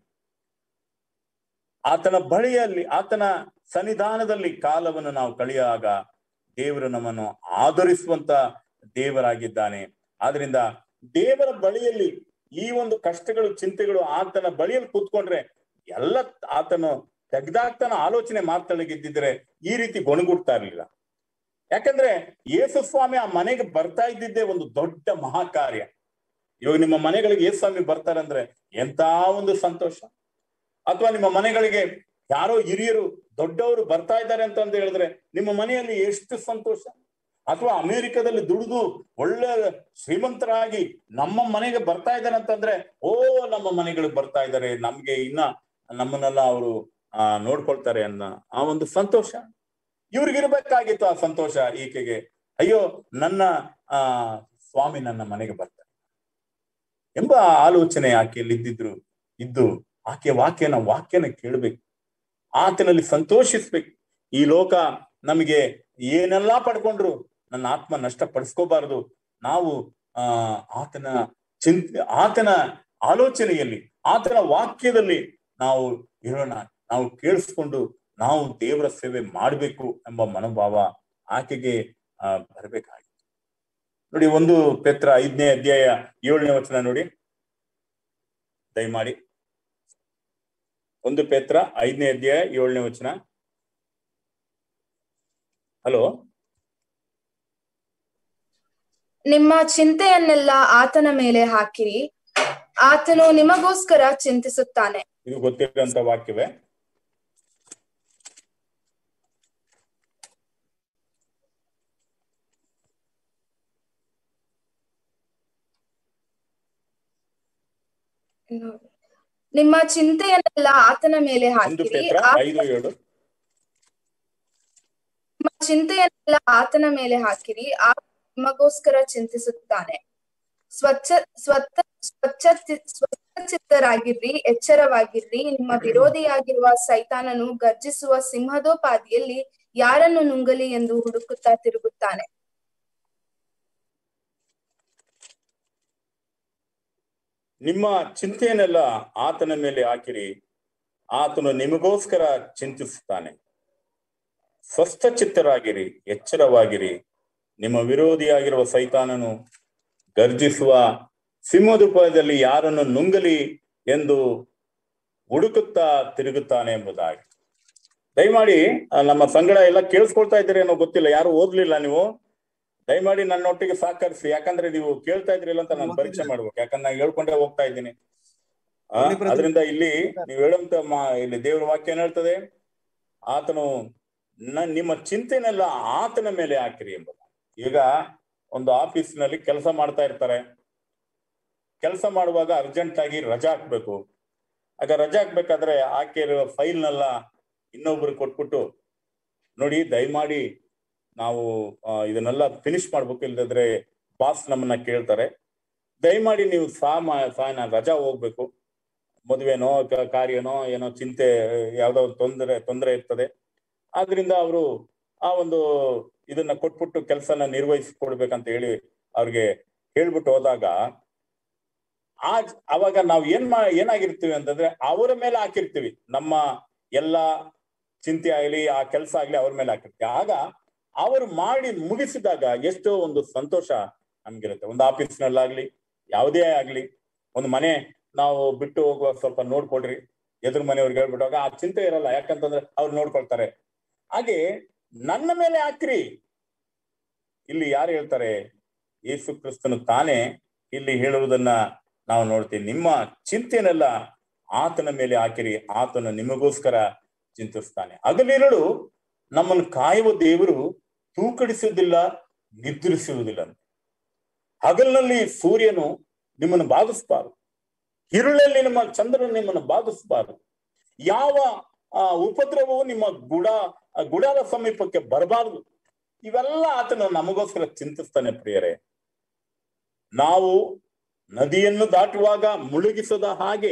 Speaker 1: ಆತನ ಬಳಿಯಲ್ಲಿ ಆತನ ಸನ್ನಿಧಾನದಲ್ಲಿ ಕಾಲವನ್ನು ನಾವು ಕಳೆಯುವಾಗ ದೇವರು ನಮ್ಮನ್ನು ಆಧರಿಸುವಂತ ದೇವರಾಗಿದ್ದಾನೆ ಆದ್ರಿಂದ ದೇವರ ಬಳಿಯಲ್ಲಿ ಈ ಒಂದು ಕಷ್ಟಗಳು ಚಿಂತೆಗಳು ಆತನ ಬಳಿಯಲ್ಲಿ ಕೂತ್ಕೊಂಡ್ರೆ ಎಲ್ಲ ಆತನು ತೆಗ್ದಾಗ್ತಾನ ಆಲೋಚನೆ ಮಾತಳಗಿದ್ದಿದ್ರೆ ಈ ರೀತಿ ಗೊಣಗುಡ್ತಾ ಇರ್ಲಿಲ್ಲ ಯಾಕಂದ್ರೆ ಯೇಸು ಸ್ವಾಮಿ ಆ ಮನೆಗೆ ಬರ್ತಾ ಇದ್ದಿದ್ದೇ ಒಂದು ದೊಡ್ಡ ಮಹಾಕಾರ್ಯ ಇವಾಗ ನಿಮ್ಮ ಮನೆಗಳಿಗೆ ಯೇಸು ಸ್ವಾಮಿ ಬರ್ತಾರೆ ಅಂದ್ರೆ ಎಂತ ಒಂದು ಸಂತೋಷ ಅಥವಾ ನಿಮ್ಮ ಮನೆಗಳಿಗೆ ಯಾರೋ ಹಿರಿಯರು ದೊಡ್ಡವರು ಬರ್ತಾ ಇದ್ದಾರೆ ಅಂತ ಹೇಳಿದ್ರೆ ನಿಮ್ಮ ಮನೆಯಲ್ಲಿ ಎಷ್ಟು ಸಂತೋಷ ಅಥವಾ ಅಮೆರಿಕದಲ್ಲಿ ದುಡಿದು ಒಳ್ಳೆ ಶ್ರೀಮಂತರಾಗಿ ನಮ್ಮ ಮನೆಗೆ ಬರ್ತಾ ಇದ್ದಾರೆ ಅಂತಂದ್ರೆ ಓ ನಮ್ಮ ಮನೆಗಳಿಗೆ ಬರ್ತಾ ಇದ್ದಾರೆ ನಮ್ಗೆ ಇನ್ನ ನಮ್ಮನ್ನೆಲ್ಲ ಅವರು ಆ ನೋಡ್ಕೊಳ್ತಾರೆ ಅನ್ನೋ ಆ ಒಂದು ಸಂತೋಷ ಇವ್ರಿಗಿರ್ಬೇಕಾಗಿತ್ತು ಆ ಸಂತೋಷ ಈಕೆಗೆ ಅಯ್ಯೋ ನನ್ನ ಆ ಸ್ವಾಮಿ ನನ್ನ ಮನೆಗೆ ಬರ್ತಾರೆ ಎಂಬ ಆಲೋಚನೆ ಆಕೆಯಲ್ಲಿ ಇದ್ದಿದ್ರು ಇದ್ದು ಆಕೆ ವಾಕ್ಯನ ವಾಕ್ಯನ ಕೇಳ್ಬೇಕು ಆತನಲ್ಲಿ ಸಂತೋಷಿಸ್ಬೇಕು ಈ ಲೋಕ ನಮಗೆ ಏನೆಲ್ಲಾ ಪಡ್ಕೊಂಡ್ರು ನನ್ನ ಆತ್ಮ ನಷ್ಟ ಪಡಿಸ್ಕೋಬಾರದು ನಾವು ಆ ಆತನ ಚಿಂತೆ ಆತನ ಆಲೋಚನೆಯಲ್ಲಿ ಆತನ ವಾಕ್ಯದಲ್ಲಿ ನಾವು ಇರೋಣ ನಾವು ಕೇಳಿಸ್ಕೊಂಡು ನಾವು ದೇವರ ಸೇವೆ ಮಾಡಬೇಕು ಎಂಬ ಮನೋಭಾವ ಆಕೆಗೆ ಆ ಬರಬೇಕಾಗಿತ್ತು ನೋಡಿ ಒಂದು ಪೆತ್ರ ಐದನೇ ಅಧ್ಯಾಯ ಏಳನೇ ವಚನ ನೋಡಿ ದಯಮಾಡಿ ಒಂದು ಪೇತ್ರ ಐದನೇ ಅಧ್ಯಾಯ ಏಳನೇ ವಚನ ಹಲೋ
Speaker 3: ನಿಮ್ಮ ಚಿಂತೆಯನ್ನೆಲ್ಲ ಆತನ ಮೇಲೆ ಹಾಕಿರಿ ಆತನು ನಿಮಗೋಸ್ಕರ ಚಿಂತಿಸುತ್ತಾನೆ
Speaker 1: ಇದು ಗೊತ್ತಿರೋಂತ ವಾಕ್ಯವೇ
Speaker 3: ನಿಮ್ಮ ಚಿಂತೆಯನ್ನೆಲ್ಲ ಆತನ ಮೇಲೆ
Speaker 1: ಒಂದು
Speaker 3: ಹಾಕಿರಿ
Speaker 1: ಪೇತ್ರ
Speaker 3: ಆ-
Speaker 1: ಐದು ಏಳು
Speaker 3: ನಿಮ್ಮ ಚಿಂತೆಯನ್ನೆಲ್ಲ ಆತನ ಮೇಲೆ ಹಾಕಿರಿ ಆ ನಿಮಗೋಸ್ಕರ ಚಿಂತಿಸುತ್ತಾನೆ ಸ್ವಚ್ಛ ಸ್ವಚ್ಛ ಸ್ವಚ್ಛ ಸ್ವಚ್ಛಚಿತ್ತರಾಗಿರ್ರಿ ಎಚ್ಚರವಾಗಿರ್ರಿ ನಿಮ್ಮ ವಿರೋಧಿಯಾಗಿರುವ ಸೈತಾನನು ಗರ್ಜಿಸುವ ಸಿಂಹದೋಪಾದಿಯಲ್ಲಿ ಯಾರನ್ನು ನುಂಗಲಿ ಎಂದು ಹುಡುಕುತ್ತಾ ತಿರುಗುತ್ತಾನೆ
Speaker 1: ನಿಮ್ಮ ಚಿಂತೆಯನ್ನೆಲ್ಲ ಆತನ ಮೇಲೆ ಹಾಕಿರಿ ಆತನು ನಿಮಗೋಸ್ಕರ ಚಿಂತಿಸುತ್ತಾನೆ ಸ್ವಸ್ಥ ಚಿತ್ತರಾಗಿರಿ ಎಚ್ಚರವಾಗಿರಿ ನಿಮ್ಮ ವಿರೋಧಿಯಾಗಿರುವ ಸೈತಾನನು ಗರ್ಜಿಸುವ ಸಿಂಹದುಪದಲ್ಲಿ ಯಾರನ್ನು ನುಂಗಲಿ ಎಂದು ಹುಡುಕುತ್ತಾ ತಿರುಗುತ್ತಾನೆ ಎಂಬುದಾಗಿ ದಯಮಾಡಿ ಆ, ನಮ್ಮ ಸಂಗಡ ಎಲ್ಲ ಕೇಳಿಸ್ಕೊಳ್ತಾ ಇದ್ದೀರಿ ಏನೋ ಗೊತ್ತಿಲ್ಲ ಯಾರು ಓದ್ಲಿಲ್ಲ ನೀವು ದಯಮಾಡಿ ನನ್ನೊಟ್ಟಿಗೆ ಸಹಕರಿಸಿ ಯಾಕಂದ್ರೆ ನೀವು ಕೇಳ್ತಾ ಇದ್ರಿಲ್ಲ ಅಂತ ನಾನು ಪರೀಕ್ಷೆ ಮಾಡ್ಬೇಕು ಯಾಕಂದ್ರೆ ನಾನು ಹೇಳ್ಕೊಂಡೇ ಹೋಗ್ತಾ ಇದ್ದೀನಿ ಆ, ಅದರಿಂದ ಇಲ್ಲಿ ನೀವು ಹೇಳುವಂತ ಮಾ ಇಲ್ಲಿ ದೇವರ ವಾಕ್ಯ ಏನ್ ಹೇಳ್ತದೆ ಆತನು ನ- ನಿಮ್ಮ ಚಿಂತೆನೆಲ್ಲ ಆತನ ಮೇಲೆ ಹಾಕಿರಿ ಎಂಬುದು ಈಗ ಒಂದು ಆಫೀಸ್ ನಲ್ಲಿ ಕೆಲಸ ಮಾಡ್ತಾ ಇರ್ತಾರೆ ಕೆಲಸ ಮಾಡುವಾಗ ಅರ್ಜೆಂಟ್ ಆಗಿ ರಜಾ ಹಾಕ್ಬೇಕು ಆಗ ರಜಾ ಹಾಕ್ಬೇಕಾದ್ರೆ ಹಾಕಿರೋ ಫೈಲ್ನೆಲ್ಲ ಇನ್ನೊಬ್ರು ಕೊಟ್ಬಿಟ್ಟು ನೋಡಿ ದಯಮಾಡಿ ನಾವು ಆ, ಇದನ್ನೆಲ್ಲ ಫಿನಿಶ್ ಮಾಡ್ಬೇಕು ಇಲ್ಲದಿದ್ರೆ ಬಾಸ್ ನಮ್ಮನ್ನ ಕೇಳ್ತಾರೆ ದಯಮಾಡಿ ನೀವು ಸಾ ಮಾ- ಸಾ ನಾನು ರಜಾ ಹೋಗ್ಬೇಕು ಮದುವೆನೋ ಕ- ಕಾರ್ಯನೋ ಏನೋ ಚಿಂತೆ ಯಾವ್ದೋ ಒಂದು ತೊಂದರೆ ತೊಂದರೆ ಇರ್ತದೆ ಆದ್ರಿಂದ ಅವರು ಆ ಒಂದು ಇದನ್ನ ಕೊಟ್ಬಿಟ್ಟು ಕೆಲಸನ ನಿರ್ವಹಿಸಿಕೊಡ್ಬೇಕಂತ ಹೇಳಿ ಅವ್ರಿಗೆ ಹೇಳ್ಬಿಟ್ಟು ಹೋದಾಗ ಆ ಅವಾಗ ನಾವು ಏನ್ ಮಾ ಏನಾಗಿರ್ತೀವಿ ಅಂತಂದ್ರೆ ಅವರ ಮೇಲೆ ಹಾಕಿರ್ತೀವಿ ನಮ್ಮ ಎಲ್ಲಾ ಚಿಂತೆ ಆಗ್ಲಿ ಆ ಕೆಲಸ ಆಗ್ಲಿ ಅವ್ರ ಮೇಲೆ ಹಾಕಿರ್ತೀವಿ ಆಗ ಅವರು ಮಾಡಿ ಮುಗಿಸಿದಾಗ ಎಷ್ಟೋ ಒಂದು ಸಂತೋಷ ನಮ್ಗಿರುತ್ತೆ ಒಂದು ಆಫೀಸ್ನಲ್ಲಾಗ್ಲಿ ಯಾವುದೇ ಆಗ್ಲಿ ಒಂದು ಮನೆ ನಾವು ಬಿಟ್ಟು ಹೋಗುವಾಗ ಸ್ವಲ್ಪ ನೋಡ್ಕೊಡ್ರಿ ಎದುರು ಮನೆಯವ್ರಿಗೆ ಹೇಳ್ಬಿಟ್ಟಾಗ ಆ ಚಿಂತೆ ಇರಲ್ಲ ಯಾಕಂತಂದ್ರೆ ಅವ್ರು ನೋಡ್ಕೊಳ್ತಾರೆ ಹಾಗೆ ನನ್ನ ಮೇಲೆ ಹಾಕ್ರಿ ಇಲ್ಲಿ ಯಾರು ಹೇಳ್ತಾರೆ ಯೇಸು ಕ್ರಿಸ್ತನು ತಾನೇ ಇಲ್ಲಿ ಹೇಳುವುದನ್ನ ನಾವು ನೋಡ್ತೀವಿ ನಿಮ್ಮ ಚಿಂತೆನೆಲ್ಲ ಆತನ ಮೇಲೆ ಹಾಕಿರಿ ಆತನು ನಿಮಗೋಸ್ಕರ ಚಿಂತಿಸ್ತಾನೆ ಹಗಲಿರಳು ನಮ್ಮನ್ನು ಕಾಯುವ ದೇವರು ತೂಕಡಿಸುವುದಿಲ್ಲ ನಿದ್ರಿಸುವುದಿಲ್ಲ ಹಗಲಿನಲ್ಲಿ ಸೂರ್ಯನು ನಿಮ್ಮನ್ನು ಬಾಧಿಸಬಾರದು ഇരുಳಲ್ಲಿ ನಿಮ್ಮ ಚಂದ್ರನು ನಿಮ್ಮನ್ನು ಬಾಧಿಸಬಾರದು ಯಾವ ಆ, ಉಪದ್ರವವು ನಿಮ್ಮ ಗುಡ ಆ ಗುಡಾರ ಸಮೀಪಕ್ಕೆ ಬರಬಾರದು ಇವೆಲ್ಲ ಆತನು ನಮಗೋಸ್ಕರ ಚಿಂತಿಸ್ತಾನೆ ಪ್ರಿಯರೇ ನಾವು ನದಿಯನ್ನು ದಾಟುವಾಗ ಮುಳುಗಿಸದ ಹಾಗೆ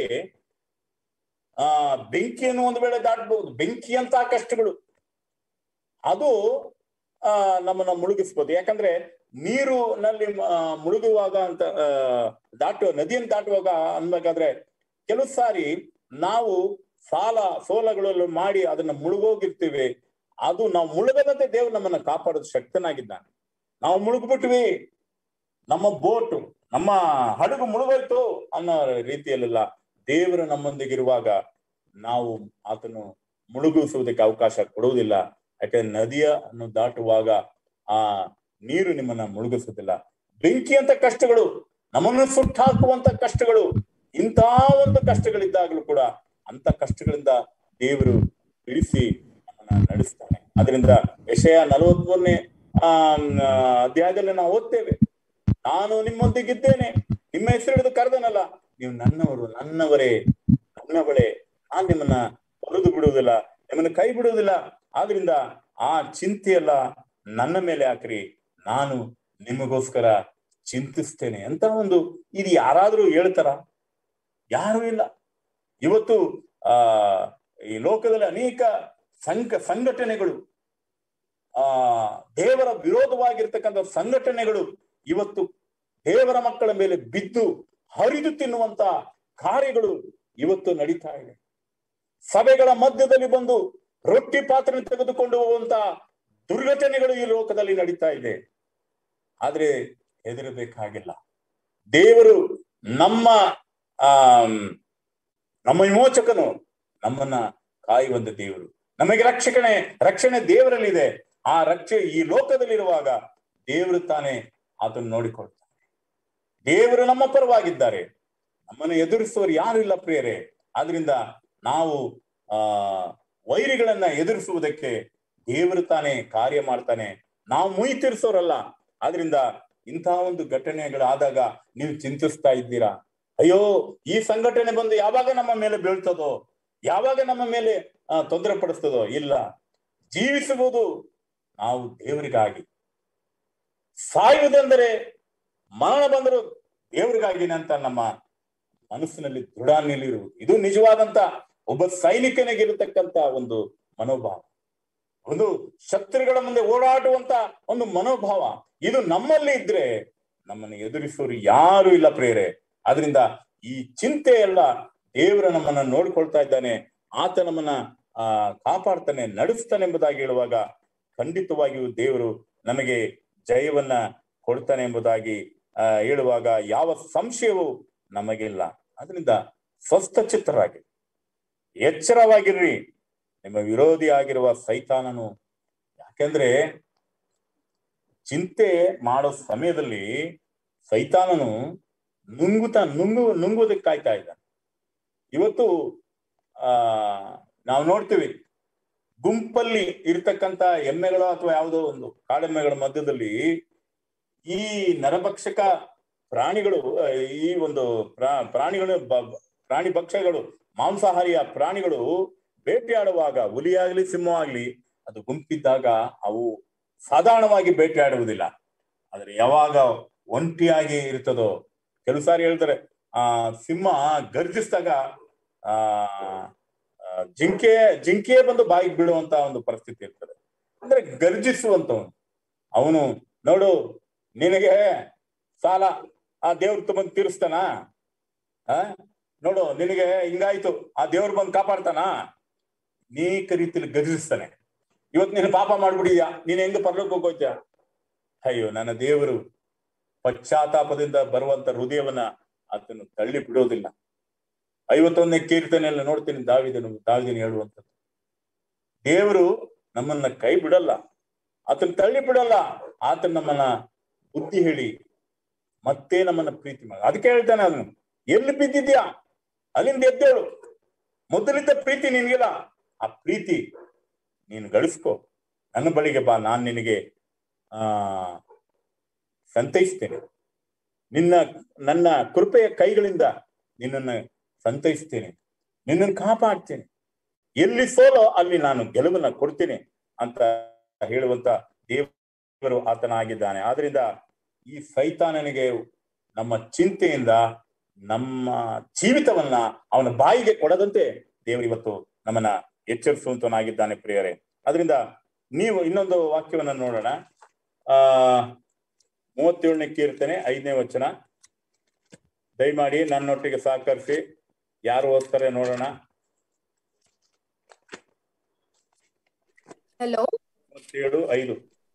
Speaker 1: ಆ ಬೆಂಕಿಯನ್ನು ಒಂದು ವೇಳೆ ದಾಟಬಹುದು ಬೆಂಕಿ ಅಂತ ಕಷ್ಟಗಳು ಅದು ಆ ನಮ್ಮನ್ನ ಮುಳುಗಿಸ್ಬೋದು ಯಾಕಂದ್ರೆ ನೀರುನಲ್ಲಿ ಆ, ಮುಳುಗುವಾಗ ಅಂತ ಆ, ದಾಟುವ ನದಿಯನ್ನು ದಾಟುವಾಗ ಅನ್ಬೇಕಾದ್ರೆ ಕೆಲವು ಸಾರಿ ನಾವು ಸಾಲ ಸೋಲಗಳಲ್ಲಿ ಮಾಡಿ ಅದನ್ನ ಮುಳುಗೋಗಿರ್ತೀವಿ ಅದು ನಾವು ಮುಳುಗದಂತೆ ದೇವ್ರು ನಮ್ಮನ್ನ ಕಾಪಾಡೋದು ಶಕ್ತನಾಗಿದ್ದಾನೆ ನಾವು ಮುಳುಗ್ಬಿಟ್ವಿ ನಮ್ಮ ಬೋಟು ನಮ್ಮ ಹಡಗು ಮುಳುಗೋಯ್ತು ಅನ್ನೋ ರೀತಿಯಲ್ಲೆಲ್ಲ ದೇವರು ನಮ್ಮೊಂದಿಗಿರುವಾಗ ನಾವು ಆತನು ಮುಳುಗಿಸುವುದಕ್ಕೆ ಅವಕಾಶ ಕೊಡುವುದಿಲ್ಲ ಯಾಕಂದ್ರೆ ನದಿಯನ್ನು ದಾಟುವಾಗ ಆ ನೀರು ನಿಮ್ಮನ್ನ ಮುಳುಗಿಸುವುದಿಲ್ಲ ಬೆಂಕಿ ಅಂತ ಕಷ್ಟಗಳು ನಮ್ಮನ್ನು ಸುಟ್ಟಾಕುವಂತ ಕಷ್ಟಗಳು ಇಂಥ ಒಂದು ಕಷ್ಟಗಳಿದ್ದಾಗಲೂ ಕೂಡ ಅಂತ ಕಷ್ಟಗಳಿಂದ ದೇವರು ಬಿಡಿಸಿ ನಮ್ಮನ್ನ ನಡೆಸ್ತಾನೆ ಅದರಿಂದ ವಿಷಯ ನಲವತ್ಮೂರನೇ ಆ ಅಧ್ಯಾಯದಲ್ಲಿ ನಾವು ಓದ್ತೇವೆ ನಾನು ನಿಮ್ಮೊಂದಿಗಿದ್ದೇನೆ ನಿಮ್ಮ ಹೆಸರು ಹಿಡಿದು ಕರೆದನಲ್ಲ ನೀವು ನನ್ನವರು ನನ್ನವರೇ ನನ್ನವಳೇ ನಾನ್ ನಿಮ್ಮನ್ನ ಹೊರದು ಬಿಡುವುದಿಲ್ಲ ನಿಮ್ಮನ್ನ ಕೈ ಬಿಡುವುದಿಲ್ಲ ಆದ್ರಿಂದ ಆ ಚಿಂತೆಯೆಲ್ಲ ನನ್ನ ಮೇಲೆ ಹಾಕ್ರಿ ನಾನು ನಿಮಗೋಸ್ಕರ ಚಿಂತಿಸ್ತೇನೆ ಅಂತ ಒಂದು ಇದು ಯಾರಾದ್ರೂ ಹೇಳ್ತಾರ ಯಾರು ಇಲ್ಲ ಇವತ್ತು ಆ ಈ ಲೋಕದಲ್ಲಿ ಅನೇಕ ಸಂಘ ಸಂಘಟನೆಗಳು ಆ ದೇವರ ವಿರೋಧವಾಗಿರ್ತಕ್ಕಂಥ ಸಂಘಟನೆಗಳು ಇವತ್ತು ದೇವರ ಮಕ್ಕಳ ಮೇಲೆ ಬಿದ್ದು ಹರಿದು ತಿನ್ನುವಂತ ಕಾರ್ಯಗಳು ಇವತ್ತು ನಡೀತಾ ಇದೆ ಸಭೆಗಳ ಮಧ್ಯದಲ್ಲಿ ಬಂದು ರೊಟ್ಟಿ ಪಾತ್ರೆ ತೆಗೆದುಕೊಂಡು ಹೋಗುವಂತ ದುರ್ಘಟನೆಗಳು ಈ ಲೋಕದಲ್ಲಿ ನಡೀತಾ ಇದೆ ಆದ್ರೆ ಹೆದರಬೇಕಾಗಿಲ್ಲ ದೇವರು ನಮ್ಮ ಆ ನಮ್ಮ ವಿಮೋಚಕನು ನಮ್ಮನ್ನ ಕಾಯುವಂತ ದೇವರು ನಮಗೆ ರಕ್ಷಣೆ ರಕ್ಷಣೆ ದೇವರಲ್ಲಿದೆ ಆ ರಕ್ಷೆ ಈ ಲೋಕದಲ್ಲಿರುವಾಗ ದೇವರು ತಾನೇ ಅದನ್ನು ನೋಡಿಕೊಳ್ತಾನೆ ದೇವರು ನಮ್ಮ ಪರವಾಗಿದ್ದಾರೆ ನಮ್ಮನ್ನು ಎದುರಿಸುವವರು ಯಾರು ಇಲ್ಲ ಪ್ರಿಯರೇ ಆದ್ರಿಂದ ನಾವು ಆ ವೈರಿಗಳನ್ನ ಎದುರಿಸುವುದಕ್ಕೆ ದೇವರು ತಾನೇ ಕಾರ್ಯ ಮಾಡ್ತಾನೆ ನಾವು ಮುಯಿ ತೀರಿಸೋರಲ್ಲ ಆದ್ರಿಂದ ಇಂತಹ ಒಂದು ಘಟನೆಗಳಾದಾಗ ನೀವು ಚಿಂತಿಸ್ತಾ ಇದ್ದೀರಾ ಅಯ್ಯೋ ಈ ಸಂಘಟನೆ ಬಂದು ಯಾವಾಗ ನಮ್ಮ ಮೇಲೆ ಬೀಳ್ತದೋ ಯಾವಾಗ ನಮ್ಮ ಮೇಲೆ ಆ, ತೊಂದರೆ ಪಡಿಸ್ತದೋ ಇಲ್ಲ ಜೀವಿಸುವುದು ನಾವು ದೇವರಿಗಾಗಿ ಸಾಯುವುದೆಂದರೆ ಮರಣ ಬಂದರೂ ದೇವರಿಗಾಗಿನೇ ಅಂತ ನಮ್ಮ ಮನಸ್ಸಿನಲ್ಲಿ ದೃಢ ನಿಲ್ಲಿರುವುದು ಇದು ನಿಜವಾದಂತ ಒಬ್ಬ ಸೈನಿಕನಿಗಿರತಕ್ಕಂತ ಒಂದು ಮನೋಭಾವ ಒಂದು ಶತ್ರುಗಳ ಮುಂದೆ ಓಡಾಡುವಂತ ಒಂದು ಮನೋಭಾವ ಇದು ನಮ್ಮಲ್ಲಿ ಇದ್ರೆ ನಮ್ಮನ್ನು ಎದುರಿಸೋರು ಯಾರು ಇಲ್ಲ ಪ್ರೇರೆ ಆದ್ರಿಂದ ಈ ಚಿಂತೆ ಎಲ್ಲ ದೇವರು ನಮ್ಮನ್ನ ನೋಡ್ಕೊಳ್ತಾ ಇದ್ದಾನೆ ಆತ ನಮ್ಮನ್ನ ಆ ಕಾಪಾಡ್ತಾನೆ ನಡೆಸ್ತಾನೆ ಎಂಬುದಾಗಿ ಹೇಳುವಾಗ ಖಂಡಿತವಾಗಿಯೂ ದೇವರು ನಮಗೆ ಜಯವನ್ನ ಕೊಡ್ತಾನೆ ಎಂಬುದಾಗಿ ಆ ಹೇಳುವಾಗ ಯಾವ ಸಂಶಯವೂ ನಮಗಿಲ್ಲ ಅದರಿಂದ ಸ್ವಸ್ಥ ಚಿತ್ತರಾಗಿ ಎಚ್ಚರವಾಗಿರ್ರಿ ನಿಮ್ಮ ವಿರೋಧಿ ಆಗಿರುವ ಸೈತಾನನು ಯಾಕೆಂದ್ರೆ ಚಿಂತೆ ಮಾಡೋ ಸಮಯದಲ್ಲಿ ಸೈತಾನನು ನುಂಗುತ್ತಾ ನುಂಗು ನುಂಗುವುದಕ್ಕೆ ಕಾಯ್ತಾ ಇದ್ದಾನೆ ಇವತ್ತು ಆ ನಾವು ನೋಡ್ತೀವಿ ಗುಂಪಲ್ಲಿ ಇರ್ತಕ್ಕಂತ ಎಮ್ಮೆಗಳು ಅಥವಾ ಯಾವುದೋ ಒಂದು ಕಾಡೆಮ್ಮೆಗಳ ಮಧ್ಯದಲ್ಲಿ ಈ ನರಭಕ್ಷಕ ಪ್ರಾಣಿಗಳು ಆ, ಈ ಒಂದು ಪ್ರಾ ಪ್ರಾಣಿಗಳು ಬ- ಪ್ರಾಣಿ ಭಕ್ಷಗಳು ಮಾಂಸಾಹಾರಿಯ ಪ್ರಾಣಿಗಳು ಬೇಟೆಯಾಡುವಾಗ ಹುಲಿಯಾಗ್ಲಿ ಸಿಂಹವಾಗ್ಲಿ ಅದು ಗುಂಪಿದ್ದಾಗ ಅವು ಸಾಧಾರಣವಾಗಿ ಬೇಟೆಯಾಡುವುದಿಲ್ಲ ಆದ್ರೆ ಯಾವಾಗ ಒಂಟಿಯಾಗಿ ಇರ್ತದೋ ಕೆಲವು ಸಾರಿ ಹೇಳ್ತಾರೆ ಆ ಸಿಂಹ ಗರ್ಜಿಸಿದಾಗ ಆ ಆ, ಜಿಂಕೆ ಜಿಂಕೆ ಬಂದು ಬಾಯಿಗೆ ಬೀಳುವಂತ ಒಂದು ಪರಿಸ್ಥಿತಿ ಇರ್ತದೆ ಅಂದ್ರೆ ಗರ್ಜಿಸುವಂತವನು ಅವನು ನೋಡು ನಿನಗೆ ಸಾಲ ಆ ದೇವ್ರ ಬಂದು ತೀರಿಸ್ತಾನ ಆ ನೋಡು ನಿನಗೆ ಹಿಂಗಾಯ್ತು ಆ ದೇವ್ರು ಬಂದು ಕಾಪಾಡ್ತಾನ ಅನೇಕ ರೀತಿಯಲ್ಲಿ ಗರ್ಜಿಸ್ತಾನೆ ಇವತ್ತು ನೀನು ಪಾಪ ಮಾಡ್ಬಿಡಿದ್ಯಾ ನೀನ್ ಹೆಂಗ ಪರ್ಲೋಕ್ ಹೋಗೋಯ್ತ್ಯಾ ಅಯ್ಯೋ ನನ್ನ ದೇವರು ಪಶ್ಚಾತ್ತಾಪದಿಂದ ಬರುವಂತ ಹೃದಯವನ್ನ ಆತನು ತಳ್ಳಿ ಬಿಡೋದಿಲ್ಲ ಐವತ್ತೊಂದನೇ ಕೀರ್ತನೆಯಲ್ಲಿ ನೋಡ್ತೀನಿ ದಾವಿದನು ದಾವಿದನು ಹೇಳುವಂಥದ್ದು ದೇವರು ನಮ್ಮನ್ನ ಕೈ ಬಿಡಲ್ಲ ಆತನ ತಳ್ಳಿ ಬಿಡಲ್ಲ ಆತನ ನಮ್ಮನ್ನ ಬುದ್ಧಿ ಹೇಳಿ ಮತ್ತೆ ನಮ್ಮನ್ನ ಪ್ರೀತಿ ಮಾಡ ಅದಕ್ಕೆ ಹೇಳ್ತಾನೆ ಅದನ್ನು ಎಲ್ಲಿ ಬಿದ್ದಿದ್ಯಾ ಅಲ್ಲಿಂದ ಎದ್ದೇಳು ಮೊದಲಿದ್ದ ಪ್ರೀತಿ ನಿನ್ಗಿಲ್ಲ ಆ ಪ್ರೀತಿ ನೀನು ಗಳಿಸ್ಕೋ ನನ್ನ ಬಳಿಗೆ ಬಾ ನಾನು ನಿನಗೆ ಆ ಸಂತೈಸ್ತೇನೆ ನಿನ್ನ ನನ್ನ ಕೃಪೆಯ ಕೈಗಳಿಂದ ನಿನ್ನನ್ನು ಸಂತೈಸ್ತೇನೆ ನಿನ್ನನ್ನು ಕಾಪಾಡ್ತೇನೆ ಎಲ್ಲಿ ಸೋಲೋ ಅಲ್ಲಿ ನಾನು ಗೆಲುವನ್ನ ಕೊಡ್ತೇನೆ ಅಂತ ಹೇಳುವಂತ ದೇವರು ಆತನಾಗಿದ್ದಾನೆ ಆದ್ರಿಂದ ಈ ಸೈತಾನನಿಗೆ ನಮ್ಮ ಚಿಂತೆಯಿಂದ ನಮ್ಮ ಜೀವಿತವನ್ನ ಅವನ ಬಾಯಿಗೆ ಕೊಡದಂತೆ ದೇವರು ಇವತ್ತು ನಮ್ಮನ್ನ ಎಚ್ಚರಿಸುವಂತನಾಗಿದ್ದಾನೆ ಪ್ರಿಯರೇ ಅದರಿಂದ ನೀವು ಇನ್ನೊಂದು ವಾಕ್ಯವನ್ನ ನೋಡೋಣ ಆ ಮೂವತ್ತೇಳನೇ ಕೀರ್ತನೆ ಐದನೇ ವಚನ ದಯಮಾಡಿ ನನ್ನೊಟ್ಟಿಗೆ ಸಹಕರಿಸಿ ಯಾರು ಓದ್ತಾರೆ ನೋಡೋಣ
Speaker 3: ಹಲೋ
Speaker 1: ಮೂವತ್ತೇಳು ಐದು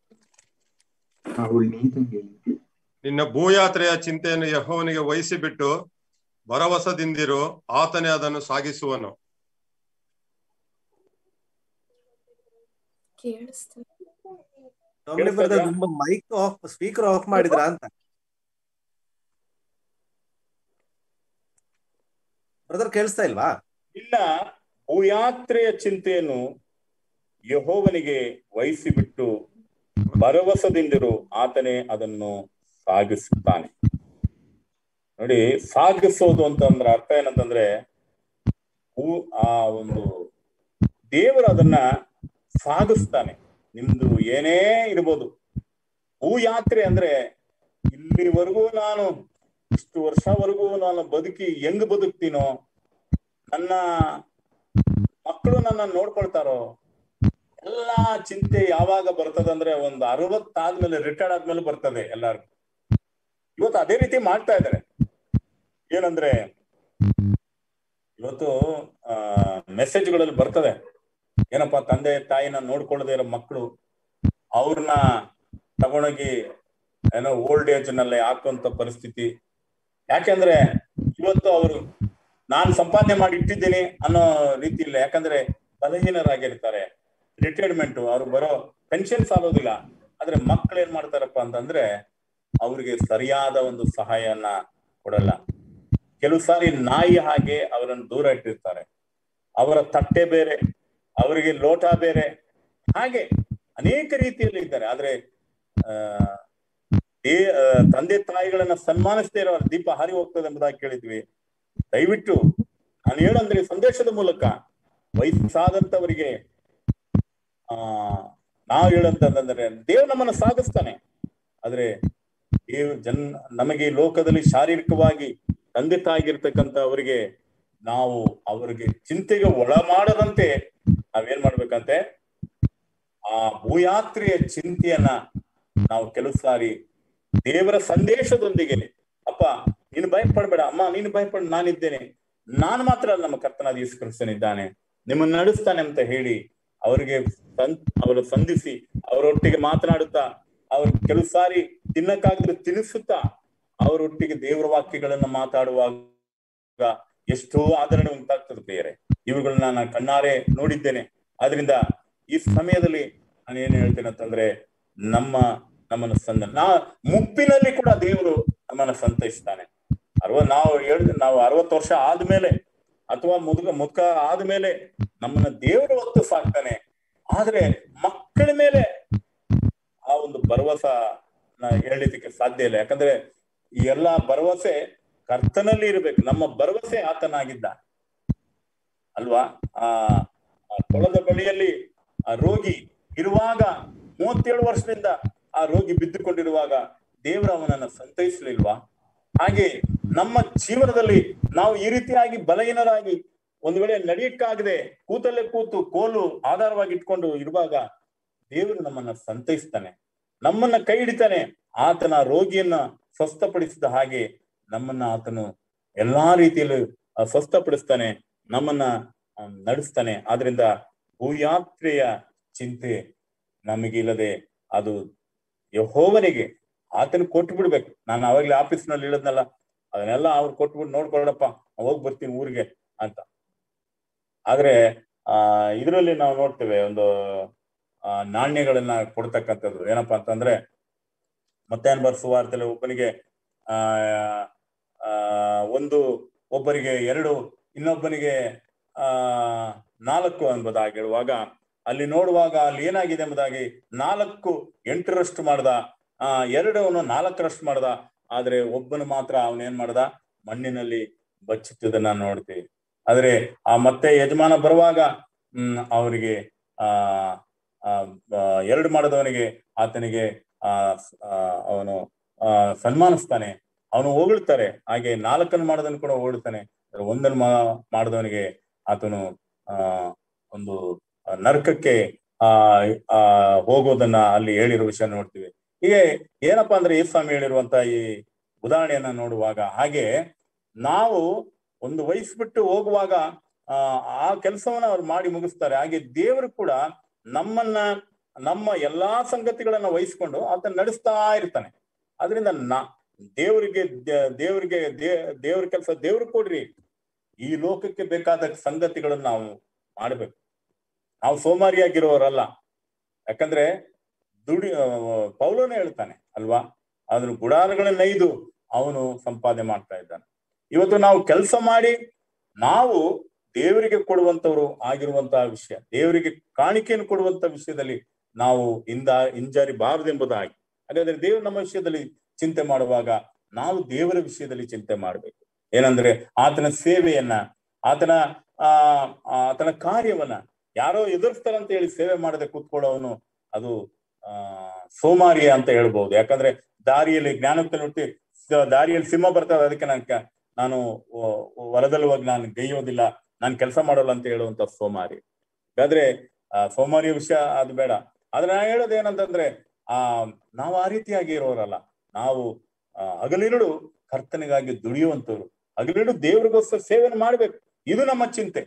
Speaker 4: ಅವಳು ನೀತಂಗೆ
Speaker 2: ನಿನ್ನ ಭೂಯಾತ್ರೆಯ ಚಿಂತೆಯನ್ನು ಯಹೋವನಿಗೆ ವಹಿಸಿ ಬಿಟ್ಟು ಭರವಸದಿಂದಿರು ಆತನೇ ಅದನ್ನು ಸಾಗಿಸುವನು
Speaker 3: ಕೇಳಿಸ್ತಿಲ್ಲ
Speaker 5: ಡೊಮಿನಿಕ್ ಬ್ರದರ್ ನಿಮ್ಮ ಮೈಕ್ ಆಫ್ ಸ್ಪೀಕರ್ ಆಫ್ ಮಾಡಿದ್ರಾ ಅಂತ ಬ್ರದರ್ ಕೇಳಿಸ್ತಾ ಇಲ್ವಾ
Speaker 1: ಇನ್ನ ಭೂಯಾತ್ರೆಯ ಚಿಂತೆಯನ್ನು ಯಹೋವನಿಗೆ ವಹಿಸಿಬಿಟ್ಟು ಭರವಸದಿಂದಿರು ಆತನೇ ಅದನ್ನು ಸಾಗಿಸುತ್ತಾನೆ ನೋಡಿ ಸಾಗಿಸೋದು ಅಂತಂದ್ರೆ ಅರ್ಥ ಏನಂತಂದ್ರೆ ಹೂ ಆ ಒಂದು ದೇವರು ಅದನ್ನ ಸಾಗಿಸ್ತಾನೆ ನಿಮ್ದು ಏನೇ ಇರ್ಬೋದು ಭೂಯಾತ್ರೆ ಅಂದ್ರೆ ಇಲ್ಲಿವರೆಗೂ ನಾನು ಇಷ್ಟು ವರ್ಷವರೆಗೂ ನಾನು ಬದುಕಿ ಹೆಂಗ್ ಬದುಕ್ತೀನೋ ನನ್ನ ಮಕ್ಕಳು ನನ್ನ ನೋಡ್ಕೊಳ್ತಾರೋ ಎಲ್ಲಾ ಚಿಂತೆ ಯಾವಾಗ ಬರ್ತದಂದ್ರೆ ಒಂದು ಅರವತ್ತಾದ್ಮೇಲೆ ರಿಟೈರ್ಡ್ ಆದ್ಮೇಲೆ ಬರ್ತದೆ ಎಲ್ಲಾರ್ಗು ಇವತ್ತು ಅದೇ ರೀತಿ ಮಾಡ್ತಾ ಇದ್ದಾರೆ ಏನಂದ್ರೆ ಇವತ್ತು ಆ ಮೆಸೇಜ್ಗಳಲ್ಲಿ ಬರ್ತದೆ ಏನಪ್ಪಾ ತಂದೆ ತಾಯಿನ ನೋಡ್ಕೊಳ್ಳದೆ ಇರೋ ಮಕ್ಕಳು ಅವ್ರನ್ನ ತಗೊಂಡೋಗಿ ಏನೋ ಓಲ್ಡ್ ಏಜ್ ನಲ್ಲಿ ಹಾಕುವಂತ ಪರಿಸ್ಥಿತಿ ಯಾಕೆಂದ್ರೆ ಇವತ್ತು ಅವರು ನಾನು ಸಂಪಾದನೆ ಮಾಡಿ ಇಟ್ಟಿದ್ದೀನಿ ಅನ್ನೋ ರೀತಿ ಇಲ್ಲ ಯಾಕಂದ್ರೆ ಬಲಹೀನರಾಗಿರ್ತಾರೆ ರಿಟೈರ್ಮೆಂಟ್ ಅವ್ರು ಬರೋ ಪೆನ್ಷನ್ ಸಾಲೋದಿಲ್ಲ ಆದ್ರೆ ಮಕ್ಳು ಏನ್ ಮಾಡ್ತಾರಪ್ಪ ಅಂತಂದ್ರೆ ಅವ್ರಿಗೆ ಸರಿಯಾದ ಒಂದು ಸಹಾಯನ ಕೊಡಲ್ಲ ಕೆಲವು ಸಾರಿ ನಾಯಿ ಹಾಗೆ ಅವರನ್ನು ದೂರ ಇಟ್ಟಿರ್ತಾರೆ ಅವರ ತಟ್ಟೆ ಬೇರೆ ಅವರಿಗೆ ಲೋಟ ಬೇರೆ ಹಾಗೆ ಅನೇಕ ರೀತಿಯಲ್ಲಿ ಇದ್ದಾರೆ ಆದ್ರೆ ಆ ಏ ಆ, ತಂದೆ ತಾಯಿಗಳನ್ನ ಸನ್ಮಾನಿಸದೇ ಇರೋ ದೀಪ ಹಾರಿ ಹೋಗ್ತದೆ ಎಂಬುದಾಗಿ ಕೇಳಿದ್ವಿ ದಯವಿಟ್ಟು ನಾನು ಹೇಳಂದ್ರೆ ಈ ಸಂದೇಶದ ಮೂಲಕ ವಯಸ್ಸಾದಂತವರಿಗೆ ಆ ನಾವು ಹೇಳಂತಂದ್ರೆ ದೇವ್ ನಮ್ಮನ್ನ ಸಾಗಿಸ್ತಾನೆ ಆದ್ರೆ ದೇವ್ ಜನ್ ನಮಗೆ ಈ ಲೋಕದಲ್ಲಿ ಶಾರೀರಿಕವಾಗಿ ತಂದೆ ತಾಯಿಗಿರ್ತಕ್ಕಂಥ ಅವರಿಗೆ ನಾವು ಅವರಿಗೆ ಚಿಂತೆಗೆ ಒಳ ಮಾಡದಂತೆ ನಾವೇನ್ ಮಾಡ್ಬೇಕಂತೆ ಆ ಭೂಯಾತ್ರೆಯ ಚಿಂತೆಯನ್ನ ನಾವು ಕೆಲವು ಸಾರಿ ದೇವರ ಸಂದೇಶದೊಂದಿಗೆ ಅಪ್ಪ ನೀನು ಭಯಪಡಬೇಡ ಅಮ್ಮ ನೀನು ಭಯಪಡ ನಾನಿದ್ದೇನೆ ನಾನು ಮಾತ್ರ ಅಲ್ಲ ನಮ್ಮ ಕರ್ತನಾದ ಯೇಸು ಕ್ರಿಸ್ತನಿದ್ದಾನೆ ನಿಮ್ಮನ್ನ ನಡೆಸ್ತಾನೆ ಅಂತ ಹೇಳಿ ಅವರಿಗೆ ಸಂ ಅವರು ಸಂಧಿಸಿ ಅವರೊಟ್ಟಿಗೆ ಮಾತನಾಡುತ್ತಾ ಅವ್ರು ಕೆಲವು ಸಾರಿ ತಿನ್ನಕ್ಕಾಗದ್ರೆ ತಿನ್ನಿಸುತ್ತಾ ಅವರೊಟ್ಟಿಗೆ ದೇವರ ವಾಕ್ಯಗಳನ್ನ ಮಾತಾಡುವಾಗ ಎಷ್ಟೋ ಆದರಣೆ ಉಂಟಾಗ್ತದೆ ಬೇರೆ ಇವುಗಳನ್ನ ನಾನು ಕಣ್ಣಾರೆ ನೋಡಿದ್ದೇನೆ ಆದ್ರಿಂದ ಈ ಸಮಯದಲ್ಲಿ ನಾನು ಏನ್ ಹೇಳ್ತೇನೆ ಅಂತಂದ್ರೆ ನಮ್ಮ ನಮ್ಮನ್ನ ಸಂದ ನಾ ಮುಪ್ಪಿನಲ್ಲಿ ಕೂಡ ದೇವರು ನಮ್ಮನ್ನ ಸಂತೈಸ್ತಾನೆ ಅರವ ನಾವು ಹೇಳಿದ್ರೆ ನಾವು ಅರವತ್ತು ವರ್ಷ ಆದ್ಮೇಲೆ ಅಥವಾ ಮುದುಕ ಮುದುಕ ಆದ್ಮೇಲೆ ನಮ್ಮನ್ನ ದೇವರು ಹೊತ್ತು ಸಾಕ್ತಾನೆ ಆದ್ರೆ ಮಕ್ಕಳ ಮೇಲೆ ಆ ಒಂದು ಭರವಸ ಹೇಳಲಿಕ್ಕೆ ಸಾಧ್ಯ ಇಲ್ಲ ಯಾಕಂದ್ರೆ ಈ ಎಲ್ಲಾ ಭರವಸೆ ಕರ್ತನಲ್ಲಿ ಇರ್ಬೇಕು ನಮ್ಮ ಭರವಸೆ ಆತನಾಗಿದ್ದ ಅಲ್ವಾ ಆ ಆ ಕೊಳದ ಬಳಿಯಲ್ಲಿ ಆ ರೋಗಿ ಇರುವಾಗ ಮೂವತ್ತೇಳು ವರ್ಷದಿಂದ ಆ ರೋಗಿ ಬಿದ್ದುಕೊಂಡಿರುವಾಗ ದೇವರು ಅವನನ್ನ ಸಂತೈಸಲಿಲ್ವಾ ಹಾಗೆ ನಮ್ಮ ಜೀವನದಲ್ಲಿ ನಾವು ಈ ರೀತಿಯಾಗಿ ಬಲಹೀನರಾಗಿ ಒಂದು ವೇಳೆ ನಡೆಯಕ್ಕಾಗದೆ ಕೂತಲ್ಲೇ ಕೂತು ಕೋಲು ಆಧಾರವಾಗಿ ಇಟ್ಕೊಂಡು ಇರುವಾಗ ದೇವರು ನಮ್ಮನ್ನ ಸಂತೈಸ್ತಾನೆ ನಮ್ಮನ್ನ ಕೈ ಹಿಡಿತಾನೆ ಆತನ ರೋಗಿಯನ್ನ ಸ್ವಸ್ಥಪಡಿಸಿದ ಹಾಗೆ ನಮ್ಮನ್ನ ಆತನು ಎಲ್ಲಾ ರೀತಿಯಲ್ಲೂ ಆ, ಸ್ವಸ್ಥಪಡಿಸ್ತಾನೆ ನಮ್ಮನ್ನ ಆ, ನಡೆಸ್ತಾನೆ ಆದ್ರಿಂದ ಭೂಯಾತ್ರೆಯ ಚಿಂತೆ ನಮಗಿಲ್ಲದೆ ಅದು ಯಹೋವನಿಗೆ ಆತನ ಕೊಟ್ಟು ಬಿಡ್ಬೇಕು ನಾನು ಅವಾಗ್ಲೇ ಆಫೀಸ್ ನಲ್ಲಿ ಇಳದ್ನಲ್ಲ ಅದನ್ನೆಲ್ಲ ಅವ್ರು ಕೊಟ್ಬಿಟ್ಟು ನೋಡ್ಕೊಳ್ಳಪ್ಪ ನಾನ್ ಹೋಗ್ ಬರ್ತೀನಿ ಊರಿಗೆ ಅಂತ ಆದ್ರೆ ಆ ಇದರಲ್ಲಿ ನಾವು ನೋಡ್ತೇವೆ ಒಂದು ಆ ನಾಣ್ಯಗಳನ್ನ ಕೊಡ್ತಕ್ಕಂಥದ್ದು ಏನಪ್ಪಾ ಅಂತಂದ್ರೆ ಮತ್ತೇನ್ ಬರ್ಸುವಾರ್ತೆಲ್ಲ ಒಬ್ಬನಿಗೆ ಆ ಆ ಒಂದು ಒಬ್ಬರಿಗೆ ಎರಡು ಇನ್ನೊಬ್ಬನಿಗೆ ಆ ನಾಲ್ಕು ಎಂಬುದಾಗಿ ಹೇಳುವಾಗ ಅಲ್ಲಿ ನೋಡುವಾಗ ಅಲ್ಲಿ ಏನಾಗಿದೆ ಎಂಬುದಾಗಿ ನಾಲ್ಕು ಎಂಟರಷ್ಟು ಮಾಡ್ದ ಆ ಎರಡು ಅವನು ನಾಲ್ಕರಷ್ಟು ಮಾಡ್ದ ಆದ್ರೆ ಒಬ್ಬನು ಮಾತ್ರ ಅವನೇನ್ ಮಾಡ್ದ ಮಣ್ಣಿನಲ್ಲಿ ಬಚ್ಚಿಟ್ಟದನ್ನ ನೋಡ್ತೀವಿ ಆದ್ರೆ ಆ ಮತ್ತೆ ಯಜಮಾನ ಬರುವಾಗ ಹ್ಮ್ ಅವರಿಗೆ ಆ ಆ, ಆ, ಎರಡು ಮಾಡಿದವನಿಗೆ ಆತನಿಗೆ ಆ ಆ, ಅವನು ಆ ಸನ್ಮಾನಿಸ್ತಾನೆ ಅವನು ಹೊಗಳ್ತಾರೆ ಹಾಗೆ ನಾಲ್ಕನ್ನು ಮಾಡೋದನ್ನು ಕೂಡ ಹೊಗಳ್ತಾನೆ ಆದ್ರೆ ಒಂದನ್ನು ಮಾ ಮಾಡಿದವನಿಗೆ ಆತನು ಆ ಒಂದು ನರಕಕ್ಕೆ ಆ ಆ ಹೋಗೋದನ್ನ ಅಲ್ಲಿ ಹೇಳಿರೋ ವಿಷಯ ನೋಡ್ತೀವಿ ಹೀಗೆ ಏನಪ್ಪಾ ಅಂದ್ರೆ ಈ ಸ್ವಾಮಿ ಹೇಳಿರುವಂತ ಈ ಉದಾಹರಣೆಯನ್ನ ನೋಡುವಾಗ ಹಾಗೆ ನಾವು ಒಂದು ವಯಸ್ಸು ಬಿಟ್ಟು ಹೋಗುವಾಗ ಆ ಆ ಕೆಲಸವನ್ನ ಅವ್ರು ಮಾಡಿ ಮುಗಿಸ್ತಾರೆ ಹಾಗೆ ದೇವರು ಕೂಡ ನಮ್ಮನ್ನ ನಮ್ಮ ಎಲ್ಲಾ ಸಂಗತಿಗಳನ್ನ ವಹಿಸ್ಕೊಂಡು ಆತ ನಡೆಸ್ತಾ ಇರ್ತಾನೆ ಅದರಿಂದ ನಾ ದೇವರಿಗೆ ದೇ- ದೇವರಿಗೆ ದೇ- ದೇವ್ರ ಕೆಲಸ ದೇವ್ರು ಕೊಡ್ರಿ ಈ ಲೋಕಕ್ಕೆ ಬೇಕಾದ ಸಂಗತಿಗಳನ್ನ ನಾವು ಮಾಡ್ಬೇಕು ನಾವು ಸೋಮಾರಿಯಾಗಿರೋರಲ್ಲ ಯಾಕಂದ್ರೆ ದುಡಿ ಆ, ಪೌಲನೇ ಹೇಳ್ತಾನೆ ಅಲ್ವಾ ಅದ್ರ ಗುಡಾರಗಳನ್ನ ನೈದು ಅವನು ಸಂಪಾದನೆ ಮಾಡ್ತಾ ಇದ್ದಾನೆ ಇವತ್ತು ನಾವು ಕೆಲಸ ಮಾಡಿ ನಾವು ದೇವರಿಗೆ ಕೊಡುವಂತವ್ರು ಆಗಿರುವಂತಹ ವಿಷಯ ದೇವರಿಗೆ ಕಾಣಿಕೆಯನ್ನು ಕೊಡುವಂತ ವಿಷಯದಲ್ಲಿ ನಾವು ಇಂದ ಹಿಂಜಾರಿಬಾರದೆಂಬುದಾಗಿ ಹಾಗಾದ್ರೆ ದೇವರು ನಮ್ಮ ವಿಷಯದಲ್ಲಿ ಚಿಂತೆ ಮಾಡುವಾಗ ನಾವು ದೇವರ ವಿಷಯದಲ್ಲಿ ಚಿಂತೆ ಮಾಡಬೇಕು ಏನಂದ್ರೆ ಆತನ ಸೇವೆಯನ್ನ ಆತನ ಆ ಆ, ಆತನ ಕಾರ್ಯವನ್ನ ಯಾರೋ ಎದುರಿಸ್ತಾರಂತ ಹೇಳಿ ಸೇವೆ ಮಾಡದೆ ಕೂತ್ಕೊಳ್ಳೋವನು ಅದು ಆ ಸೋಮಾರಿ ಅಂತ ಹೇಳ್ಬಹುದು ಯಾಕಂದ್ರೆ ದಾರಿಯಲ್ಲಿ ಜ್ಞಾನಕ್ಕೆ ನೋಡ್ತಿ ಸ- ದಾರಿಯಲ್ಲಿ ಸಿಂಹ ಬರ್ತದೆ ಅದಕ್ಕೆ ನಾನು ಕ- ನಾನು ಒ- ಹೊಲದಲ್ಲಿ ಹೋಗಿ ನಾನು ಗೈಯೋದಿಲ್ಲ ನಾನು ಕೆಲಸ ಮಾಡೋಲ್ಲ ಅಂತ ಹೇಳುವಂತ ಸೋಮಾರಿ ಹಾಗಾದ್ರೆ ಆ ಸೋಮಾರಿಯ ವಿಷಯ ಅದು ಬೇಡ ಆದ್ರೆ ನಾನು ಹೇಳೋದು ಏನಂತಂದ್ರೆ ಆ ನಾವು ಆ ರೀತಿಯಾಗಿ ಇರೋರಲ್ಲ ನಾವು ಆ, ಹಗಲಿರುಳು ಕರ್ತನಿಗಾಗಿ ದುಡಿಯುವಂತವ್ರು ಹಗಲಿರುಳು ದೇವರಿಗೋಸ್ಕರ ಸೇವೆಯನ್ನು ಮಾಡ್ಬೇಕು ಇದು ನಮ್ಮ ಚಿಂತೆ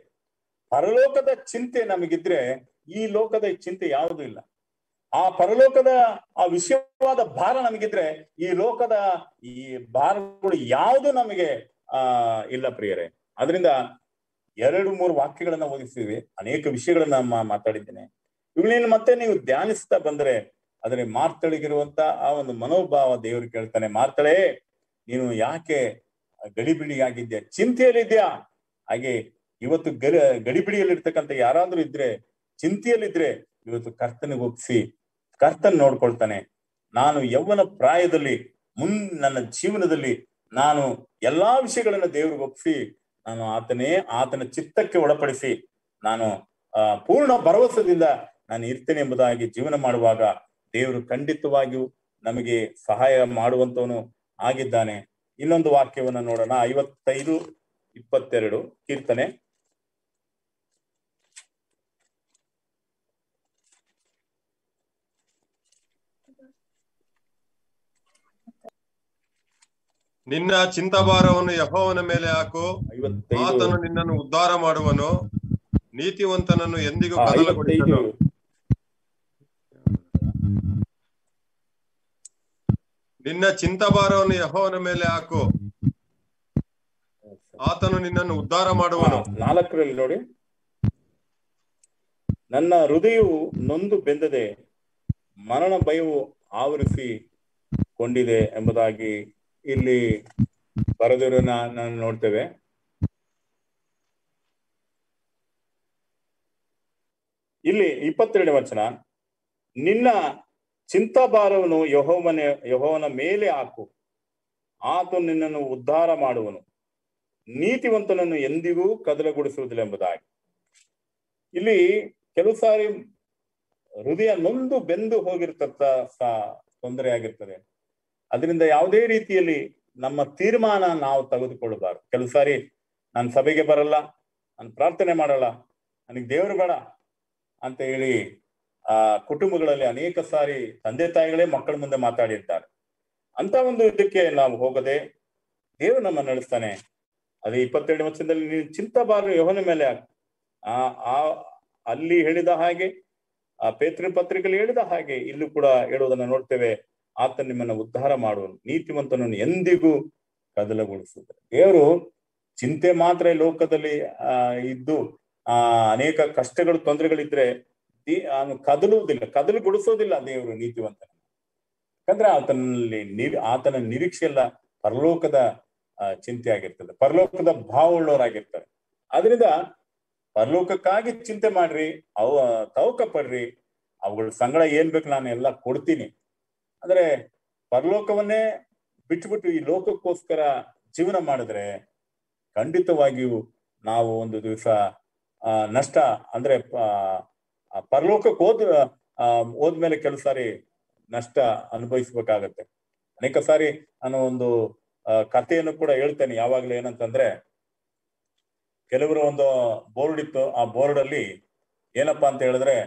Speaker 1: ಪರಲೋಕದ ಚಿಂತೆ ನಮಗಿದ್ರೆ ಈ ಲೋಕದ ಚಿಂತೆ ಯಾವುದೂ ಇಲ್ಲ ಆ ಪರಲೋಕದ ಆ ವಿಷಯವಾದ ಭಾರ ನಮಗಿದ್ರೆ ಈ ಲೋಕದ ಈ ಭಾರಗಳು ಯಾವುದು ನಮಗೆ ಆ ಇಲ್ಲ ಪ್ರಿಯರೇ ಅದರಿಂದ ಎರಡು ಮೂರು ವಾಕ್ಯಗಳನ್ನ ಓದಿಸ್ತೀವಿ ಅನೇಕ ವಿಷಯಗಳನ್ನ ಮಾ- ಮಾತಾಡಿದ್ದೇನೆ ಇವುಗಳನ್ನ ಮತ್ತೆ ನೀವು ಧ್ಯಾನಿಸ್ತಾ ಬಂದ್ರೆ ಆದರೆ ಮಾರ್ತಳಿಗಿರುವಂತ ಆ ಒಂದು ಮನೋಭಾವ ದೇವರು ಕೇಳ್ತಾನೆ ಮಾರ್ತಳೆ ನೀನು ಯಾಕೆ ಗಡಿಬಿಡಿಯಾಗಿದ್ಯಾ ಚಿಂತೆಯಲ್ಲಿದ್ಯಾ ಹಾಗೆ ಇವತ್ತು ಗಡಿ ಗಡಿಬಿಡಿಯಲ್ಲಿರ್ತಕ್ಕಂಥ ಯಾರಾದ್ರೂ ಇದ್ರೆ ಚಿಂತೆಯಲ್ಲಿದ್ರೆ ಇವತ್ತು ಕರ್ತನಿಗೆ ಒಪ್ಪಿಸಿ ಕರ್ತನ್ ನೋಡ್ಕೊಳ್ತಾನೆ ನಾನು ಯೌವನ ಪ್ರಾಯದಲ್ಲಿ ಮುನ್ ನನ್ನ ಜೀವನದಲ್ಲಿ ನಾನು ಎಲ್ಲಾ ವಿಷಯಗಳನ್ನ ದೇವ್ರಿಗೆ ಒಪ್ಪಿಸಿ ನಾನು ಆತನೇ ಆತನ ಚಿತ್ತಕ್ಕೆ ಒಳಪಡಿಸಿ ನಾನು ಆ ಪೂರ್ಣ ಭರವಸೆದಿಂದ ನಾನು ಇರ್ತೇನೆ ಎಂಬುದಾಗಿ ಜೀವನ ಮಾಡುವಾಗ ದೇವರು ಖಂಡಿತವಾಗಿಯೂ ನಮಗೆ ಸಹಾಯ ಮಾಡುವಂತವನು ಆಗಿದ್ದಾನೆ ಇನ್ನೊಂದು ವಾಕ್ಯವನ್ನ ನೋಡೋಣ ಐವತ್ತೈದು ಇಪ್ಪತ್ತೆರಡು ಕೀರ್ತನೆ
Speaker 2: ನಿನ್ನ ಚಿಂತಭಾರವನ್ನು ಯಹೋವನ ಮೇಲೆ ಹಾಕು
Speaker 1: ಐವತ್ತೈದು
Speaker 2: ಆತನು ನಿನ್ನನ್ನು ಉದ್ಧಾರ ಮಾಡುವನು ನೀತಿವಂತನನ್ನು ಎಂದಿಗೂ
Speaker 1: ಆ,
Speaker 2: ಕದಲಗೊಳಿಸನು
Speaker 1: ಐವತ್ತೈದು
Speaker 2: ನಿನ್ನ ಚಿಂತಭಾರವನ್ನು ಯಹೋವನ ಮೇಲೆ ಹಾಕು ಆತನು ನಿನ್ನನ್ನು ಉದ್ಧಾರ ಮಾಡುವನು
Speaker 1: ಆ, ನಾಲ್ಕರಲ್ಲಿ ನೋಡಿ ನನ್ನ ಹೃದಯವು ನೊಂದು ಬೆಂದದೆ ಮರಣ ಭಯವು ಆವರಿಸಿ ಕೊಂಡಿದೆ ಎಂಬುದಾಗಿ ಇಲ್ಲಿ ಬರೆದಿರೋನ ನಾನು ನೋಡ್ತೇವೆ ಇಲ್ಲಿ ಇಪ್ಪತ್ತೆರಡನೇ ವಚನ ನಿನ್ನ ಚಿಂತಾಭಾರವನ್ನು ಯಹೋವನ ಯಹೋವನ ಮೇಲೆ ಹಾಕು ಆತ ನಿನ್ನನ್ನು ಉದ್ಧಾರ ಮಾಡುವನು ನೀತಿವಂತನನ್ನು ಎಂದಿಗೂ ಕದಲಗೊಳಿಸುವುದಿಲ್ಲ ಎಂಬುದಾಗಿ ಇಲ್ಲಿ ಕೆಲವು ಸಾರಿ ಹೃದಯ ನೊಂದು ಬೆಂದು ಹೋಗಿರ್ತಕ್ಕ ತೊಂದರೆ ಆಗಿರ್ತದೆ ಅದರಿಂದ ಯಾವುದೇ ರೀತಿಯಲ್ಲಿ ನಮ್ಮ ತೀರ್ಮಾನ ನಾವು ತೆಗೆದುಕೊಳ್ಳಬಾರ್ದು ಕೆಲವು ಸಾರಿ ನಾನು ಸಭೆಗೆ ಬರಲ್ಲ ನಾನು ಪ್ರಾರ್ಥನೆ ಮಾಡಲ್ಲ ನನಗೆ ದೇವರು ಬೇಡ ಅಂತ ಹೇಳಿ ಆ ಕುಟುಂಬಗಳಲ್ಲಿ ಅನೇಕ ಸಾರಿ ತಂದೆ ತಾಯಿಗಳೇ ಮಕ್ಕಳ ಮುಂದೆ ಮಾತಾಡಿರ್ತಾರೆ ಅಂತ ಒಂದು ಇದಕ್ಕೆ ನಾವು ಹೋಗದೆ ದೇವರು ನಮ್ಮ ನಡೆಸ್ತಾನೆ ಅದೇ ಇಪ್ಪತ್ತೆರಡು ವರ್ಷದಲ್ಲಿ ನೀವು ಚಿಂತಬಾರ ಯೋಹನ ಮೇಲೆ ಹಾಕು. ಆ ಆ ಅಲ್ಲಿ ಹೇಳಿದ ಹಾಗೆ ಆ ಪೇತ್ರ ಪತ್ರಿಕೆಯಲ್ಲಿ ಹೇಳಿದ ಹಾಗೆ ಇಲ್ಲೂ ಕೂಡ ಹೇಳುವುದನ್ನ ನೋಡ್ತೇವೆ ಆತ ನಿಮ್ಮನ್ನ ಉದ್ಧಾರ ಮಾಡುವನು ನೀತಿವಂತನನ್ನು ಎಂದಿಗೂ ಕದಲಗೊಳಿಸುತ್ತದೆ ದೇವರು ಚಿಂತೆ ಮಾತ್ರ ಈ ಲೋಕದಲ್ಲಿ ಆ ಇದ್ದು ಆ ಅನೇಕ ಕಷ್ಟಗಳು ತೊಂದರೆಗಳಿದ್ರೆ ದಿ- ಅವನು ಕದಲುವುದಿಲ್ಲ ಕದಲುಗೊಳಿಸೋದಿಲ್ಲ ದೇವರು ನೀತಿವಂತನ ಯಾಕಂದ್ರೆ ಆತನಲ್ಲಿ ನಿರ್ ಆತನ ನಿರೀಕ್ಷೆ ಎಲ್ಲ ಪರಲೋಕದ ಆ, ಚಿಂತೆ ಆಗಿರ್ತದೆ ಪರಲೋಕದ ಭಾವವುಳ್ಳವರಾಗಿರ್ತಾರೆ ಆದ್ರಿಂದ ಪರಲೋಕಕ್ಕಾಗಿ ಚಿಂತೆ ಮಾಡ್ರಿ ಅವ ತವಕ ಪಡ್ರಿ ಅವುಗಳ ಸಂಗಡ ಏನ್ ಬೇಕು ನಾನು ಎಲ್ಲ ಕೊಡ್ತೀನಿ ಅಂದ್ರೆ ಪರಲೋಕವನ್ನೇ ಬಿಟ್ಬಿಟ್ಟು ಈ ಲೋಕಕ್ಕೋಸ್ಕರ ಜೀವನ ಮಾಡಿದ್ರೆ ಖಂಡಿತವಾಗಿಯೂ ನಾವು ಒಂದು ದಿವಸ ಆ ನಷ್ಟ ಅಂದ್ರೆ ಪ- ಆ ಪರಲೋಕಕ್ಕೆ ಹೋದ ಆ ಹೋದ್ಮೇಲೆ ಕೆಲವು ಸಾರಿ ನಷ್ಟ ಅನುಭವಿಸ್ಬೇಕಾಗತ್ತೆ ಅನೇಕ ಸಾರಿ ನಾನು ಒಂದು ಆ, ಕಥೆಯನ್ನು ಕೂಡ ಹೇಳ್ತೇನೆ ಯಾವಾಗ್ಲೂ ಏನಂತಂದ್ರೆ ಕೆಲವರು ಒಂದು ಬೋರ್ಡ್ ಇತ್ತು ಆ ಬೋರ್ಡ್ ಅಲ್ಲಿ ಏನಪ್ಪಾ ಅಂತ ಹೇಳಿದ್ರೆ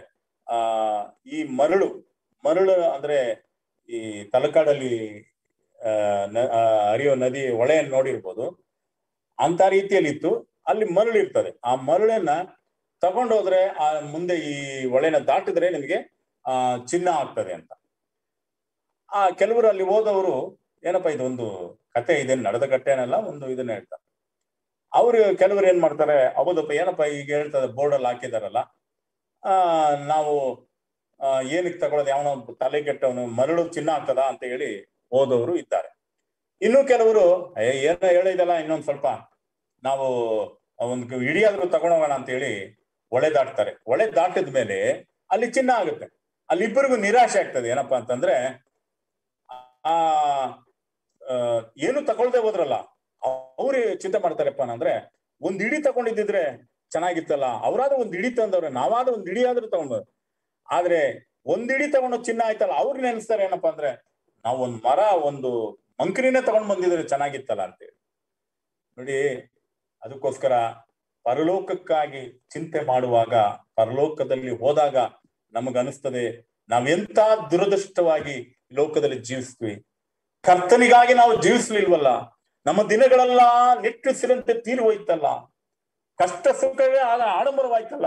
Speaker 1: ಆ ಈ ಮರಳು ಮರಳು ಅಂದ್ರೆ ಈ ತಲಕಾಡಲ್ಲಿ ಆ, ನ- ಆ, ಹರಿಯೋ ನದಿ ಹೊಳೆಯನ್ನು ನೋಡಿರ್ಬೋದು ಅಂತ ರೀತಿಯಲ್ಲಿ ಇತ್ತು ಅಲ್ಲಿ ಮರಳು ಇರ್ತದೆ ಆ ಮರಳನ್ನ ತಗೊಂಡೋದ್ರೆ ಆ ಮುಂದೆ ಈ ಹೊಳೆನ ದಾಟಿದ್ರೆ ನಿಮಗೆ ಆ ಚಿನ್ನ ಆಗ್ತದೆ ಅಂತ ಆ ಕೆಲವರು ಅಲ್ಲಿ ಹೋದವರು ಏನಪ್ಪಾ ಇದೊಂದು ಕತೆ ಇದೆ ನಡೆದ ಕಟ್ಟೆನಲ್ಲ ಒಂದು ಇದನ್ನ ಹೇಳ್ತಾರೆ ಅವ್ರು ಕೆಲವರು ಏನ್ ಮಾಡ್ತಾರೆ ಹೌದಪ್ಪ ಏನಪ್ಪ ಈಗ ಹೇಳ್ತದೆ ಬೋರ್ಡ್ ಅಲ್ಲಿ ಹಾಕಿದಾರಲ್ಲ ಆ ನಾವು ಆ, ಏನಕ್ಕೆ ತಗೊಳ್ಳೋದು ಯಾವನೋ ತಲೆ ಕೆಟ್ಟವನು ಮರಳು ಚಿನ್ನ ಆಗ್ತದ ಅಂತ ಹೇಳಿ ಹೋದವರು ಇದ್ದಾರೆ ಇನ್ನು ಕೆಲವರು ಏ ಏನೋ ಹೇಳಿದಲ್ಲ ಇನ್ನೊಂದ್ ಸ್ವಲ್ಪ ನಾವು ಒಂದು ಇಡಿಯಾದ್ರೂ ತಗೊಂಡೋಗೋಣ ಅಂತ ಹೇಳಿ ಒಳೆ ದಾಟ್ತಾರೆ ಒಳೆ ದಾಟಿದ ಮೇಲೆ ಅಲ್ಲಿ ಚಿನ್ನ ಆಗುತ್ತೆ ಅಲ್ಲಿ ಇಬ್ಬರಿಗೂ ನಿರಾಶೆ ಆಗ್ತದೆ ಏನಪ್ಪಾ ಅಂತಂದ್ರೆ ಆ ಆ, ಏನು ತಗೊಳ್ದೆ ಹೋದ್ರಲ್ಲ ಅವ್ರು ಚಿಂತೆ ಮಾಡ್ತಾರಪ್ಪ ಅಂದ್ರೆ ಒಂದ್ ಇಡಿ ತಗೊಂಡಿದ್ದಿದ್ರೆ ಚೆನ್ನಾಗಿತ್ತಲ್ಲ ಅವ್ರಾದ್ರೂ ಒಂದ್ ಇಡಿ ತಂದವ್ರೆ ನಾವಾದ್ರೂ ಒಂದ್ ಇಡಿ ಆದ್ರೂ ತಗೊಂಡ್ರು ಆದ್ರೆ ಒಂದ್ ಇಡಿ ತಗೊಂಡು ಚಿನ್ನ ಆಯ್ತಲ್ಲ ಅವ್ರು ನೆನೆಸ್ತಾರೆ ಏನಪ್ಪಾ ಅಂದ್ರೆ ನಾವು ಒಂದ್ ಮರ ಒಂದು ಮಂಕರಿನೇ ತಗೊಂಡ್ ಬಂದಿದ್ರೆ ಚೆನ್ನಾಗಿತ್ತಲ್ಲ ಅಂತೇಳಿ ನೋಡಿ ಅದಕ್ಕೋಸ್ಕರ ಪರಲೋಕಕ್ಕಾಗಿ ಚಿಂತೆ ಮಾಡುವಾಗ ಪರಲೋಕದಲ್ಲಿ ಹೋದಾಗ ನಮಗನಿಸ್ತದೆ ನಾವೆಂತ ದುರದೃಷ್ಟವಾಗಿ ಈ ಲೋಕದಲ್ಲಿ ಜೀವಿಸ್ತೀವಿ ಕರ್ತನಿಗಾಗಿ ನಾವು ಜೀವಿಸ್ಲಿಲ್ವಲ್ಲ ನಮ್ಮ ದಿನಗಳೆಲ್ಲ ನಿಟ್ಟುಸಿರಂತೆ ತೀರಿ ಹೋಯ್ತಲ್ಲ ಕಷ್ಟ ಸುಖವೇ ಆಗ ಆಡಂಬರವಾಯ್ತಲ್ಲ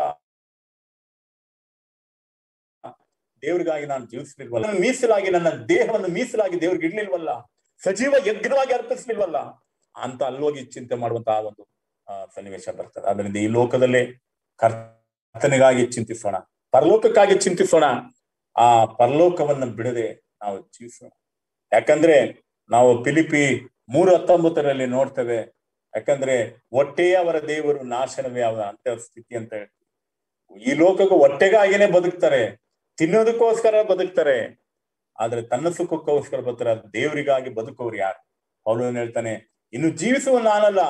Speaker 1: ದೇವ್ರಿಗಾಗಿ ನಾನು ಜೀವಿಸ್ಲಿಲ್ವಲ್ಲ ನನ್ನ ಮೀಸಲಾಗಿ ನನ್ನ ದೇಹವನ್ನು ಮೀಸಲಾಗಿ ದೇವ್ರಿಗೆ ಇಡ್ಲಿಲ್ವಲ್ಲ ಸಜೀವ ಯಜ್ಞವಾಗಿ ಅರ್ಪಿಸ್ಲಿಲ್ವಲ್ಲ ಅಂತ ಅಲ್ಲೋಗಿ ಚಿಂತೆ ಮಾಡುವಂತಹ ಒಂದು ಆ, ಸನ್ನಿವೇಶ ಬರ್ತದೆ ಅದರಿಂದ ಈ ಲೋಕದಲ್ಲೇ ಕರ್ತನಿಗಾಗಿ ಚಿಂತಿಸೋಣ ಪರಲೋಕಕ್ಕಾಗಿ ಚಿಂತಿಸೋಣ ಆ ಪರಲೋಕವನ್ನ ಬಿಡದೆ ನಾವು ಜೀವಿಸೋಣ ಯಾಕಂದ್ರೆ ನಾವು ಫಿಲಿಪಿ ಮೂರು ಹತ್ತೊಂಬತ್ತರಲ್ಲಿ ನೋಡ್ತೇವೆ ಯಾಕಂದ್ರೆ ಹೊಟ್ಟೆ ಅವರ ದೇವರು ನಾಶನವೇ ಅವರ ಅಂತ ಸ್ಥಿತಿ ಅಂತ ಹೇಳ್ತೀವಿ ಈ ಲೋಕಕ್ಕೂ ಹೊಟ್ಟೆಗಾಗಿನೇ ಬದುಕ್ತಾರೆ ತಿನ್ನೋದಕ್ಕೋಸ್ಕರ ಬದುಕ್ತಾರೆ ಆದ್ರೆ ತನ್ನ ಸುಖಕ್ಕೋಸ್ಕರ ಬರ್ತಾರೆ ದೇವರಿಗಾಗಿ ಬದುಕೋರು ಯಾರು ಅವಳು ಹೇಳ್ತಾನೆ ಇನ್ನು ಜೀವಿಸುವ ನಾನಲ್ಲ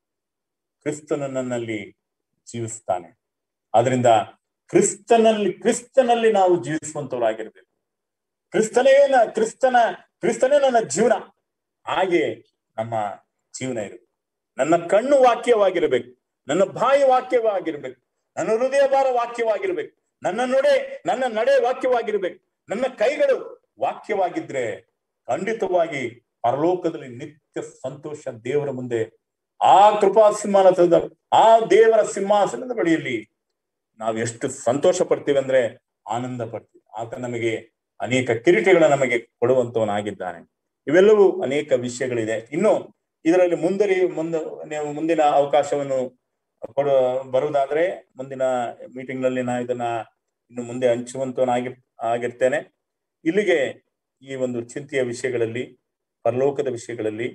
Speaker 1: ಕ್ರಿಸ್ತನು ನನ್ನಲ್ಲಿ ಜೀವಿಸ್ತಾನೆ ಆದ್ರಿಂದ ಕ್ರಿಸ್ತನಲ್ಲಿ ಕ್ರಿಸ್ತನಲ್ಲಿ ನಾವು ಜೀವಿಸುವಂತವರಾಗಿರ್ಬೇಕು ಕ್ರಿಸ್ತನೇ ನ- ಕ್ರಿಸ್ತನ ಕ್ರಿಸ್ತನೇ ನನ್ನ ಜೀವನ ಹಾಗೆ ನಮ್ಮ ಜೀವನ ಇರಬೇಕು ನನ್ನ ಕಣ್ಣು ವಾಕ್ಯವಾಗಿರ್ಬೇಕು ನನ್ನ ಬಾಯಿ ವಾಕ್ಯವಾಗಿರ್ಬೇಕು ನನ್ನ ಹೃದಯ ಭಾರ ವಾಕ್ಯವಾಗಿರ್ಬೇಕು ನನ್ನ ನಡೆ ನನ್ನ ನಡೆ ವಾಕ್ಯವಾಗಿರ್ಬೇಕು ನನ್ನ ಕೈಗಳು ವಾಕ್ಯವಾಗಿದ್ರೆ ಖಂಡಿತವಾಗಿ ಪರಲೋಕದಲ್ಲಿ ನಿತ್ಯ ಸಂತೋಷ ದೇವರ ಮುಂದೆ ಆ ಕೃಪಾ ಸಿಂಹಾಸನದ ಆ ದೇವರ ಸಿಂಹಾಸನದ ಬಳಿಯಲ್ಲಿ ನಾವು ಎಷ್ಟು ಸಂತೋಷ ಪಡ್ತೀವಿ ಅಂದ್ರೆ ಆನಂದ ಪಡ್ತೀವಿ ಆತ ನಮಗೆ ಅನೇಕ ಕಿರೀಟಗಳ ನಮಗೆ ಕೊಡುವಂತವನಾಗಿದ್ದಾನೆ ಇವೆಲ್ಲವೂ ಅನೇಕ ವಿಷಯಗಳಿದೆ ಇನ್ನು ಇದರಲ್ಲಿ ಮುಂದರಿ ಮುಂದ ನೀವು ಮುಂದಿನ ಅವಕಾಶವನ್ನು ಕೊಡ ಬರುವುದಾದ್ರೆ ಮುಂದಿನ ಮೀಟಿಂಗ್ ನಲ್ಲಿ ನಾ ಇದನ್ನ ಇನ್ನು ಮುಂದೆ ಹಂಚುವಂತವನಾಗಿ ಆಗಿರ್ತೇನೆ ಇಲ್ಲಿಗೆ ಈ ಒಂದು ಚಿಂತೆಯ ವಿಷಯಗಳಲ್ಲಿ ಪರಲೋಕದ ವಿಷಯಗಳಲ್ಲಿ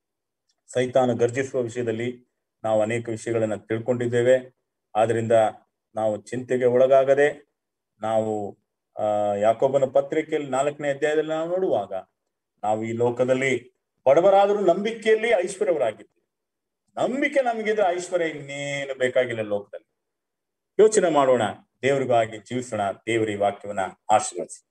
Speaker 1: ಸೈತಾನ ಗರ್ಜಿಸುವ ವಿಷಯದಲ್ಲಿ ನಾವು ಅನೇಕ ವಿಷಯಗಳನ್ನ ತಿಳ್ಕೊಂಡಿದ್ದೇವೆ ಆದ್ರಿಂದ ನಾವು ಚಿಂತೆಗೆ ಒಳಗಾಗದೆ ನಾವು ಆ ಯಾಕೊಬ್ಬನ ಪತ್ರಿಕೆಯಲ್ಲಿ ನಾಲ್ಕನೇ ಅಧ್ಯಾಯದಲ್ಲಿ ನಾವು ನೋಡುವಾಗ ನಾವು ಈ ಲೋಕದಲ್ಲಿ ಬಡವರಾದರೂ ನಂಬಿಕೆಯಲ್ಲಿ ಐಶ್ವರ್ಯವರಾಗಿದ್ದೀವಿ ನಂಬಿಕೆ ನಮಗಿದ್ರೆ ಐಶ್ವರ್ಯ ಇನ್ನೇನು ಬೇಕಾಗಿಲ್ಲ ಲೋಕದಲ್ಲಿ ಯೋಚನೆ ಮಾಡೋಣ ದೇವರಿಗಾಗಿ ಜೀವಿಸೋಣ ದೇವರ ಈ ವಾಕ್ಯವನ್ನ ಆಶೀರ್ವದಿಸಿ